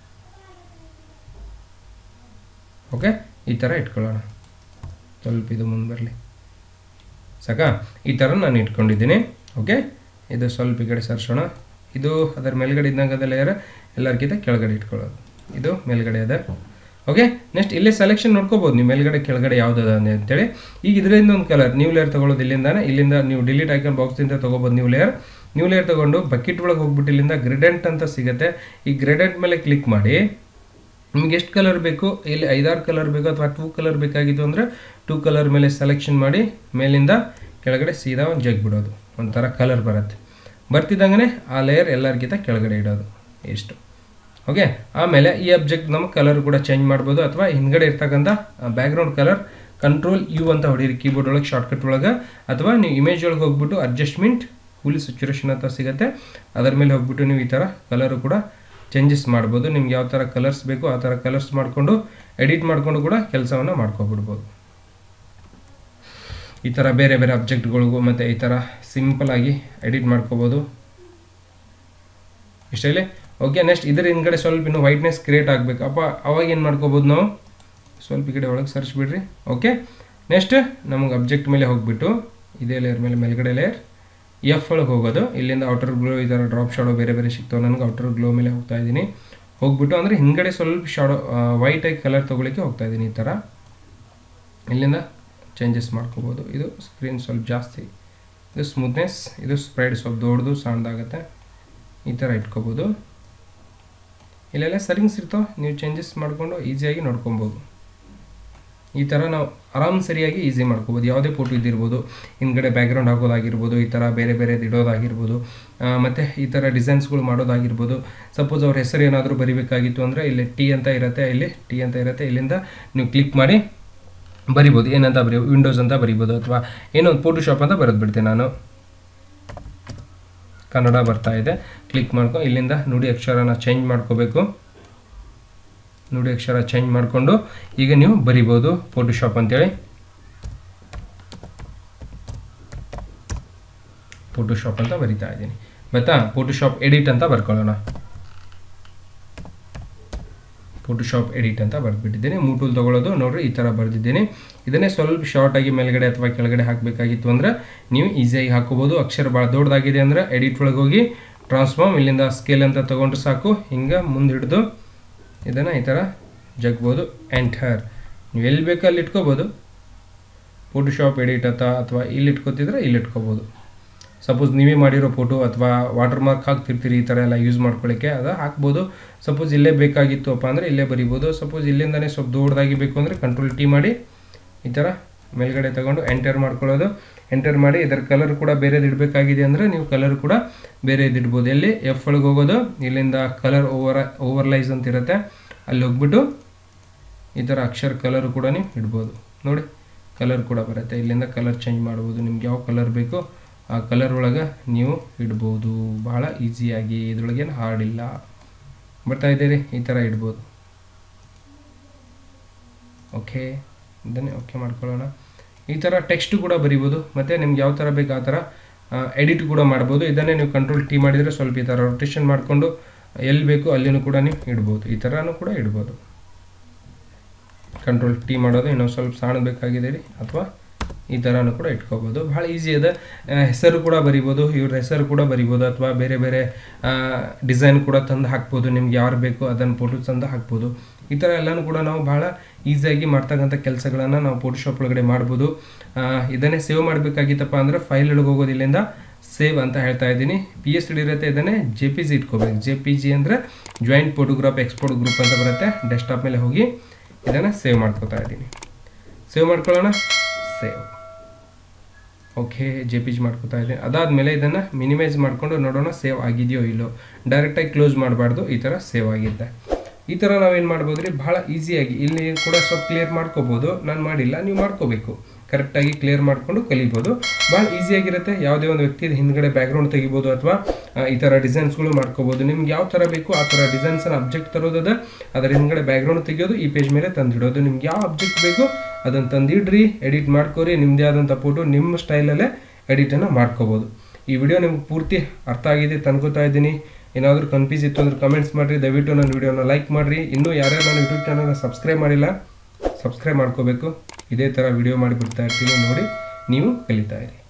ಓಕೆ ಈ ಥರ ಇಟ್ಕೊಳ್ಳೋಣ ಸ್ವಲ್ಪ ಇದು ಮುಂದೆ ಬರಲಿ ಸಾಕಾ ಈ ಥರ ನಾನು ಇಟ್ಕೊಂಡಿದ್ದೀನಿ ಓಕೆ ಇದು ಸ್ವಲ್ಪ ಈ ಕಡೆ ಸರ್ಸೋಣ ಇದು ಅದರ ಮೇಲ್ಗಡೆ ಇದ್ದಂಗೆ ಅದ ಲೇಯರ್ ಎಲ್ಲರಿಗಿಂತ ಕೆಳಗಡೆ ಇಟ್ಕೊಳ್ಳೋದು ಇದು ಮೇಲ್ಗಡೆ ಅದ ಓಕೆ ನೆಕ್ಸ್ಟ್ ಇಲ್ಲೇ ಸೆಲೆಕ್ಷನ್ ನೋಡ್ಕೋಬೋದು ನೀವು ಮೇಲ್ಗಡೆ ಕೆಳಗಡೆ ಯಾವುದದ ಅಂತೇಳಿ ಈಗ ಇದರಿಂದ ಒಂದು ಕಲರ್ ನ್ಯೂ ಲೇಯರ್ ತೊಗೊಳ್ಳೋದು ಇಲ್ಲಿಂದಾನೆ ಇಲ್ಲಿಂದ ನೀವು ಡಿಲೀಟ್ ಹಾಕೊಂಡು ಬಾಕ್ಸಿಂದ ತೊಗೋಬೋದು ನ್ಯೂ ಲೇಯರ್ ನ್ಯೂ ಲೇಯರ್ ತೊಗೊಂಡು ಬಕೆಟ್ ಒಳಗೆ ಹೋಗ್ಬಿಟ್ಟು ಇಲ್ಲಿಂದ ಗ್ರೆಡೆಂಟ್ ಅಂತ ಸಿಗುತ್ತೆ ಈ ಗ್ರೆಡೆಂಟ್ ಮೇಲೆ ಕ್ಲಿಕ್ ಮಾಡಿ ನಿಮ್ಗೆ ಎಷ್ಟು ಕಲರ್ ಬೇಕು ಇಲ್ಲಿ ಐದಾರು ಕಲರ್ ಬೇಕು ಅಥವಾ ಟೂ ಕಲರ್ ಬೇಕಾಗಿತ್ತು ಅಂದರೆ ಟೂ ಕಲರ್ ಮೇಲೆ ಸೆಲೆಕ್ಷನ್ ಮಾಡಿ ಮೇಲಿಂದ ಕೆಳಗಡೆ ಸೀದಾ ಒಂದು ಜಗ್ ಬಿಡೋದು ಒಂಥರ ಕಲರ್ ಬರುತ್ತೆ ಬರ್ತಿದ್ದಂಗೆ ಆ ಲೇಯರ್ ಎಲ್ಲರಿಗಿಂತ ಕೆಳಗಡೆ ಇಡೋದು ಇಷ್ಟು ಓಕೆ ಆಮೇಲೆ ಈ ಅಬ್ಜೆಕ್ಟ್ ನಮ್ಮ ಕಲರ್ ಕೂಡ ಚೇಂಜ್ ಮಾಡ್ಬೋದು ಅಥವಾ ಹಿಂದ್ಗಡೆ ಇರ್ತಕ್ಕಂಥ ಬ್ಯಾಕ್ಗ್ರೌಂಡ್ ಕಲರ್ ಕಂಟ್ರೋಲ್ ಯು ಅಂತ ಹೊಡೀರಿ ಕೀಬೋರ್ಡ್ ಒಳಗೆ ಶಾರ್ಟ್ಕಟ್ ಒಳಗೆ ಅಥವಾ ನೀವು ಇಮೇಜ್ ಒಳಗೆ ಹೋಗ್ಬಿಟ್ಟು ಅಡ್ಜಸ್ಟ್ಮೆಂಟ್ ಫುಲ್ ಸಿಚುರೇಷನ್ ಅಂತ ಸಿಗುತ್ತೆ ಅದರ ಮೇಲೆ ಹೋಗ್ಬಿಟ್ಟು ನೀವು ಈ ಥರ ಕಲರು ಕೂಡ ಚೇಂಜಸ್ ಮಾಡ್ಬೋದು ನಿಮ್ಗೆ ಯಾವ ಥರ ಕಲರ್ಸ್ ಬೇಕು ಆ ಥರ ಕಲರ್ಸ್ ಮಾಡಿಕೊಂಡು ಎಡಿಟ್ ಮಾಡಿಕೊಂಡು ಕೂಡ ಕೆಲಸವನ್ನು ಮಾಡ್ಕೊಬಿಡ್ಬೋದು ಈ ಥರ ಬೇರೆ ಬೇರೆ ಅಬ್ಜೆಕ್ಟ್ಗಳಿಗೂ ಮತ್ತು ಈ ಥರ ಸಿಂಪಲಾಗಿ ಎಡಿಟ್ ಮಾಡ್ಕೋಬೋದು ಇಷ್ಟೇ ಓಕೆ ನೆಕ್ಸ್ಟ್ ಇದರ ಹಿಂದ್ಗಡೆ ಸ್ವಲ್ಪ ಇನ್ನು ವೈಟ್ನೆಸ್ ಕ್ರಿಯೇಟ್ ಆಗಬೇಕು ಅಪ್ಪ ಅವಾಗ ಏನು ಮಾಡ್ಕೋಬೋದು ನಾವು ಸ್ವಲ್ಪ ಈ ಕಡೆ ಒಳಗೆ ಸರ್ಚ್ ಬಿಡ್ರಿ ಓಕೆ ನೆಕ್ಸ್ಟ್ ನಮಗೆ ಅಬ್ಜೆಕ್ಟ್ ಮೇಲೆ ಹೋಗ್ಬಿಟ್ಟು ಇದೇ ಲೇಯರ್ ಮೇಲೆ ಮೇಲ್ಗಡೆ ಲೇಯರ್ ಎಫ್ ಒಳಗೆ ಹೋಗೋದು ಇಲ್ಲಿಂದ ಔಟರ್ ಗ್ಲೋ ಈ ಥರ ಡ್ರಾಪ್ ಶಾಡೋ ಬೇರೆ ಬೇರೆ ಸಿಗ್ತಾವೆ ನನಗೆ ಔಟರ್ ಗ್ಲೋ ಮೇಲೆ ಹೋಗ್ತಾ ಇದ್ದೀನಿ ಹೋಗ್ಬಿಟ್ಟು ಅಂದರೆ ಹಿಂದ್ಗಡೆ ಸ್ವಲ್ಪ ಶಾಡೋ ವೈಟಾಗಿ ಕಲರ್ ತೊಗೊಳಿಕ್ಕೆ ಹೋಗ್ತಾ ಇದ್ದೀನಿ ಈ ಥರ ಇಲ್ಲಿಂದ ಚೇಂಜಸ್ ಮಾಡ್ಕೋಬೋದು ಇದು ಸ್ಕ್ರೀನ್ ಸ್ವಲ್ಪ ಜಾಸ್ತಿ ಇದು ಸ್ಮೂತ್ನೆಸ್ ಇದು ಸ್ಪ್ರೆಡ್ ಸ್ವಲ್ಪ ದೊಡ್ಡದು ಸಣ್ಣದಾಗುತ್ತೆ ಈ ಥರ ಇಟ್ಕೋಬೋದು ಇಲ್ಲೆಲ್ಲ ಸರಿಂಗ್ಸ್ ಇರ್ತಾವೆ ನೀವು ಚೇಂಜಸ್ ಮಾಡಿಕೊಂಡು ಈಸಿಯಾಗಿ ನೋಡ್ಕೊಬೋದು ಈ ಥರ ನಾವು ಆರಾಮ್ ಸರಿಯಾಗಿ ಈಸಿ ಮಾಡ್ಕೋಬೋದು ಯಾವುದೇ ಫೋಟೋ ಇದ್ದಿರ್ಬೋದು ಹಿಂದ್ಗಡೆ ಬ್ಯಾಕ್ಗ್ರೌಂಡ್ ಹಾಕೋದಾಗಿರ್ಬೋದು ಈ ಥರ ಬೇರೆ ಬೇರೆದು ಇಡೋದಾಗಿರ್ಬೋದು ಮತ್ತು ಈ ಥರ ಡಿಸೈನ್ಸ್ಗಳು ಮಾಡೋದಾಗಿರ್ಬೋದು ಸಪೋಸ್ ಅವ್ರ ಹೆಸರು ಏನಾದರೂ ಬರಿಬೇಕಾಗಿತ್ತು ಅಂದರೆ ಇಲ್ಲಿ ಟಿ ಅಂತ ಇರುತ್ತೆ ಇಲ್ಲಿ ಟಿ ಅಂತ ಇರುತ್ತೆ ಇಲ್ಲಿಂದ ನೀವು ಕ್ಲಿಕ್ ಮಾಡಿ ಬರಿಬೋದು ಏನಂತ ಬರೀ ವಿಂಡೋಸ್ ಅಂತ ಬರಿಬೋದು ಅಥವಾ ಏನೋ ಒಂದು ಫೋಟೋಶಾಪ್ ಅಂತ ಬರೆದು ಬಿಡ್ತೀನಿ ನಾನು ಕನ್ನಡ ಬರ್ತಾ ಇದೆ ಕ್ಲಿಕ್ ಮಾಡ್ಕೊ ಇಲ್ಲಿಂದ ನುಡಿ ಅಕ್ಷರನ ಚೇಂಜ್ ಮಾಡ್ಕೋಬೇಕು ನುಡಿ ಅಕ್ಷರ ಚೇಂಜ್ ಮಾಡಿಕೊಂಡು ಈಗ ನೀವು ಬರಿಬೋದು ಫೋಟೋಶಾಪ್ ಅಂತೇಳಿ ಫೋಟೋಶಾಪ್ ಅಂತ ಬರಿತಾ ಇದ್ದೀನಿ ಗೊತ್ತಾ ಫೋಟೋಶಾಪ್ ಎಡಿಟ್ ಅಂತ ಬರ್ಕೊಳ್ಳೋಣ ಫೋಟೋಶಾಪ್ ಎಡಿಟ್ ಅಂತ ಬರೆದ್ಬಿಟ್ಟಿದ್ದೀನಿ ಮೂಟೂಲ್ ತೊಗೊಳ್ಳೋದು ನೋಡ್ರಿ ಈ ಥರ ಬರೆದಿದ್ದೀನಿ ಇದನ್ನೇ ಸ್ವಲ್ಪ ಶಾರ್ಟಾಗಿ ಮೇಲ್ಗಡೆ ಅಥವಾ ಕೆಳಗಡೆ ಹಾಕಬೇಕಾಗಿತ್ತು ಅಂದರೆ ನೀವು ಈಸಿಯಾಗಿ ಹಾಕೋಬೋದು ಅಕ್ಷರ ಭಾಳ ದೊಡ್ಡದಾಗಿದೆ ಅಂದರೆ ಎಡಿಟ್ ಒಳಗೆ ಹೋಗಿ ಟ್ರಾನ್ಸ್ಫಾರ್ಮ್ ಇಲ್ಲಿಂದ ಸ್ಕೇಲ್ ಅಂತ ತೊಗೊಂಡ್ರೆ ಸಾಕು ಹಿಂಗೆ ಮುಂದೆ ಹಿಡಿದು ಇದನ್ನು ಈ ಥರ ಜಗ್ಬೋದು ಎಂಟರ್ ನೀವು ಎಲ್ಲಿ ಬೇಕೋ ಅಲ್ಲಿ ಇಟ್ಕೋಬೋದು ಫೋಟೋಶಾಪ್ ಎಡಿಟ್ ಅಂತ ಅಥವಾ ಇಲ್ಲಿ ಇಟ್ಕೋತಿದ್ರೆ ಇಲ್ಲಿ ಇಟ್ಕೋಬೋದು ಸಪೋಸ್ ನೀವೇ ಮಾಡಿರೋ ಫೋಟೋ ಅಥವಾ ವಾಟರ್ ಮಾರ್ಕ್ ಹಾಕ್ತಿರ್ತೀರಿ ಈ ಥರ ಎಲ್ಲ ಯೂಸ್ ಮಾಡ್ಕೊಳ್ಳಿಕ್ಕೆ ಅದು ಹಾಕ್ಬೋದು ಸಪೋಸ್ ಇಲ್ಲೇ ಬೇಕಾಗಿತ್ತುಪ್ಪ ಅಂದರೆ ಇಲ್ಲೇ ಬರಿಬೋದು ಸಪೋಸ್ ಇಲ್ಲಿಂದನೇ ಸ್ವಲ್ಪ ದೊಡ್ಡದಾಗಿ ಬೇಕು ಅಂದರೆ ಕಂಟ್ರೋಲ್ ಟಿ ಮಾಡಿ ಈ ಥರ ಮೇಲ್ಗಡೆ ತಗೊಂಡು ಎಂಟರ್ ಮಾಡ್ಕೊಳ್ಳೋದು ಎಂಟರ್ ಮಾಡಿ ಇದರ ಕಲರ್ ಕೂಡ ಬೇರೆದು ಇಡಬೇಕಾಗಿದೆ ಅಂದರೆ ನೀವು ಕಲರ್ ಕೂಡ ಬೇರೆದು ಇಡ್ಬೋದು ಎಲ್ಲಿ ಎಫ್ ಒಳಗೆ ಹೋಗೋದು ಇಲ್ಲಿಂದ ಕಲರ್ ಓವರ್ ಓವರ್ಲೈಸ್ ಅಂತ ಇರುತ್ತೆ ಅಲ್ಲಿ ಹೋಗ್ಬಿಟ್ಟು ಈ ಥರ ಅಕ್ಷರ ಕಲರ್ ಕೂಡ ನೀವು ಇಡ್ಬೋದು ನೋಡಿ ಕಲರ್ ಕೂಡ ಬರುತ್ತೆ ಇಲ್ಲಿಂದ ಕಲರ್ ಚೇಂಜ್ ಮಾಡ್ಬೋದು ನಿಮ್ಗೆ ಯಾವ ಕಲರ್ ಬೇಕೋ ಆ ಕಲರ್ ಒಳಗೆ ನೀವು ಇಡ್ಬೋದು ಭಾಳ ಈಸಿಯಾಗಿ ಇದ್ರೊಳಗೇನು ಹಾರ್ಡಿಲ್ಲ ಬರ್ತಾ ಇದ್ದೀರಿ ಈ ಥರ ಇಡ್ಬೋದು ಓಕೆ ಇದನ್ನೇ ಓಕೆ ಮಾಡ್ಕೊಳ್ಳೋಣ ಈ ಥರ ಟೆಕ್ಸ್ಟ್ ಕೂಡ ಬರಿಬೋದು ಮತ್ತು ನಿಮ್ಗೆ ಯಾವ ಥರ ಬೇಕು ಆ ಥರ ಎಡಿಟ್ ಕೂಡ ಮಾಡ್ಬೋದು ಇದನ್ನೇ ನೀವು ಕಂಟ್ರೋಲ್ ಟಿ ಮಾಡಿದರೆ ಸ್ವಲ್ಪ ಈ ಥರ ರೊಟೇಷನ್ ಮಾಡಿಕೊಂಡು ಎಲ್ಲಿ ಬೇಕು ಅಲ್ಲಿನೂ ಕೂಡ ನೀವು ಇಡ್ಬೋದು ಈ ಥರನೂ ಕೂಡ ಇಡ್ಬೋದು ಕಂಟ್ರೋಲ್ ಟಿ ಮಾಡೋದು ಇನ್ನೊಂದು ಸ್ವಲ್ಪ ಸಣ್ಣ ಬೇಕಾಗಿದೆ ರೀ ಅಥವಾ ಈ ಥರನೂ ಕೂಡ ಇಟ್ಕೋಬೋದು ಭಾಳ ಈಸಿ ಇದೆ ಹೆಸರು ಕೂಡ ಬರಿಬೋದು ಇವ್ರ ಹೆಸರು ಕೂಡ ಬರಿಬೋದು ಅಥವಾ ಬೇರೆ ಬೇರೆ ಡಿಸೈನ್ ಕೂಡ ತಂದು ಹಾಕ್ಬೋದು ನಿಮ್ಗೆ ಯಾರು ಬೇಕು ಅದನ್ನು ಫೋಟೋ ತಂದು ಹಾಕ್ಬೋದು ಈ ಥರ ಎಲ್ಲನೂ ಕೂಡ ನಾವು ಭಾಳ ಈಸಿಯಾಗಿ ಮಾಡ್ತಕ್ಕಂಥ ಕೆಲಸಗಳನ್ನು ನಾವು ಫೋಟೋಶಾಪ್ ಒಳಗಡೆ ಮಾಡ್ಬೋದು ಇದನ್ನೇ ಸೇವ್ ಮಾಡಬೇಕಾಗಿತ್ತಪ್ಪ ಅಂದರೆ ಫೈಲ್ ಒಳಗೆ ಹೋಗೋದು ಇಲ್ಲಿಂದ ಸೇವ್ ಅಂತ ಹೇಳ್ತಾ ಇದ್ದೀನಿ ಪಿ ಎಸ್ ಡಿ ಇರುತ್ತೆ ಇದನ್ನೇ ಜೆ ಪಿ ಜಿ ಇಟ್ಕೋಬೇಕು ಜೆ ಪಿ ಜಿ ಅಂದರೆ ಜಾಯಿಂಟ್ ಫೋಟೋಗ್ರಾಫ್ ಎಕ್ಸ್ಪೋರ್ಟ್ ಗ್ರೂಪ್ ಅಂತ ಬರುತ್ತೆ ಡೆಸ್ಕ್ಟಾಪ್ ಮೇಲೆ ಹೋಗಿ ಇದನ್ನು ಸೇವ್ ಮಾಡ್ಕೋತಾ ಇದ್ದೀನಿ ಸೇವ್ ಮಾಡ್ಕೊಳ್ಳೋಣ save okay J P G ಮಾಡ್ಕೋತಾ ಇದ್ದೀನಿ ಅದಾದಮೇಲೆ ಇದನ್ನು ಮಿನಿಮೈಸ್ ಮಾಡಿಕೊಂಡು ನೋಡೋಣ ಸೇವ್ ಆಗಿದೆಯೋ ಇಲ್ಲೋ ಡೈರೆಕ್ಟಾಗಿ ಕ್ಲೋಸ್ ಮಾಡಬಾರ್ದು ಈ ಥರ ಸೇವ್ ಆಗಿದ್ದೆ ಈ ಥರ ನಾವೇನು ಮಾಡ್ಬೋದು ರೀ ಭಾಳ ಈಸಿಯಾಗಿ ಇಲ್ಲಿ ಕೂಡ ಸ್ವಲ್ಪ ಕ್ಲಿಯರ್ ಮಾಡ್ಕೋಬೋದು ನಾನು ಮಾಡಿಲ್ಲ ನೀವು ಮಾಡ್ಕೋಬೇಕು ಕರೆಕ್ಟಾಗಿ ಕ್ಲಿಯರ್ ಮಾಡಿಕೊಂಡು ಕಲಿಬೋದು ಭಾಳ ಈಸಿಯಾಗಿರುತ್ತೆ ಯಾವುದೇ ಒಂದು ವ್ಯಕ್ತಿ ಹಿಂದ್ಗಡೆ ಬ್ಯಾಕ್ಗ್ರೌಂಡ್ ತೆಗಿಬೋದು ಅಥವಾ ಈ ಥರ ಡಿಸೈನ್ಸ್ಗಳು ಮಾಡ್ಕೋಬೋದು ನಿಮ್ಗೆ ಯಾವ ಥರ ಬೇಕು ಆ ಥರ ಡಿಸೈನ್ಸನ್ನು ಅಬ್ಜೆಕ್ಟ್ ತರೋದದ ಅದರ ಹಿಂದ್ಗಡೆ ಬ್ಯಾಕ್ಗ್ರೌಂಡ್ ತೆಗಿಯೋದು ಈ ಪೇಜ್ ಮೇಲೆ ತಂದಿಡೋದು ನಿಮ್ಗೆ ಯಾವ ಅಬ್ಜೆಕ್ಟ್ ಬೇಕು ಅದನ್ನು ತಂದಿಡ್ರಿ ಎಡಿಟ್ ಮಾಡ್ಕೋರಿ ನಿಮ್ಮದೇ ಆದಂಥ ಫೋಟೋ ನಿಮ್ಮ ಸ್ಟೈಲಲ್ಲೇ ಎಡಿಟನ್ನು ಮಾಡ್ಕೋಬೋದು ಈ ವಿಡಿಯೋ ನಿಮ್ಗೆ ಪೂರ್ತಿ ಅರ್ಥ ಆಗಿದೆ ತಂದ್ಕೋತಾ ಇದ್ದೀನಿ ಏನಾದರೂ ಕನ್ಫ್ಯೂಸ್ ಇತ್ತು ಅಂದ್ರೆ ಕಮೆಂಟ್ಸ್ ಮಾಡಿರಿ ದಯವಿಟ್ಟು ನನ್ನ ವಿಡಿಯೋನ ಲೈಕ್ ಮಾಡಿರಿ ಇನ್ನೂ ಯಾರ್ಯಾರು ನನ್ನ ಯೂಟ್ಯೂಬ್ ಚಾನಲ್ನ ಸಬ್ಸ್ಕ್ರೈಬ್ ಮಾಡಿಲ್ಲ ಸಬ್ಸ್ಕ್ರೈಬ್ ಮಾಡ್ಕೋಬೇಕು ಇದೇ ಥರ ವಿಡಿಯೋ ಮಾಡಿ ಬಿಡ್ತಾ ಇರ್ತೀನಿ ನೋಡಿ ನೀವು ಕಲಿತಾ ಇರಿ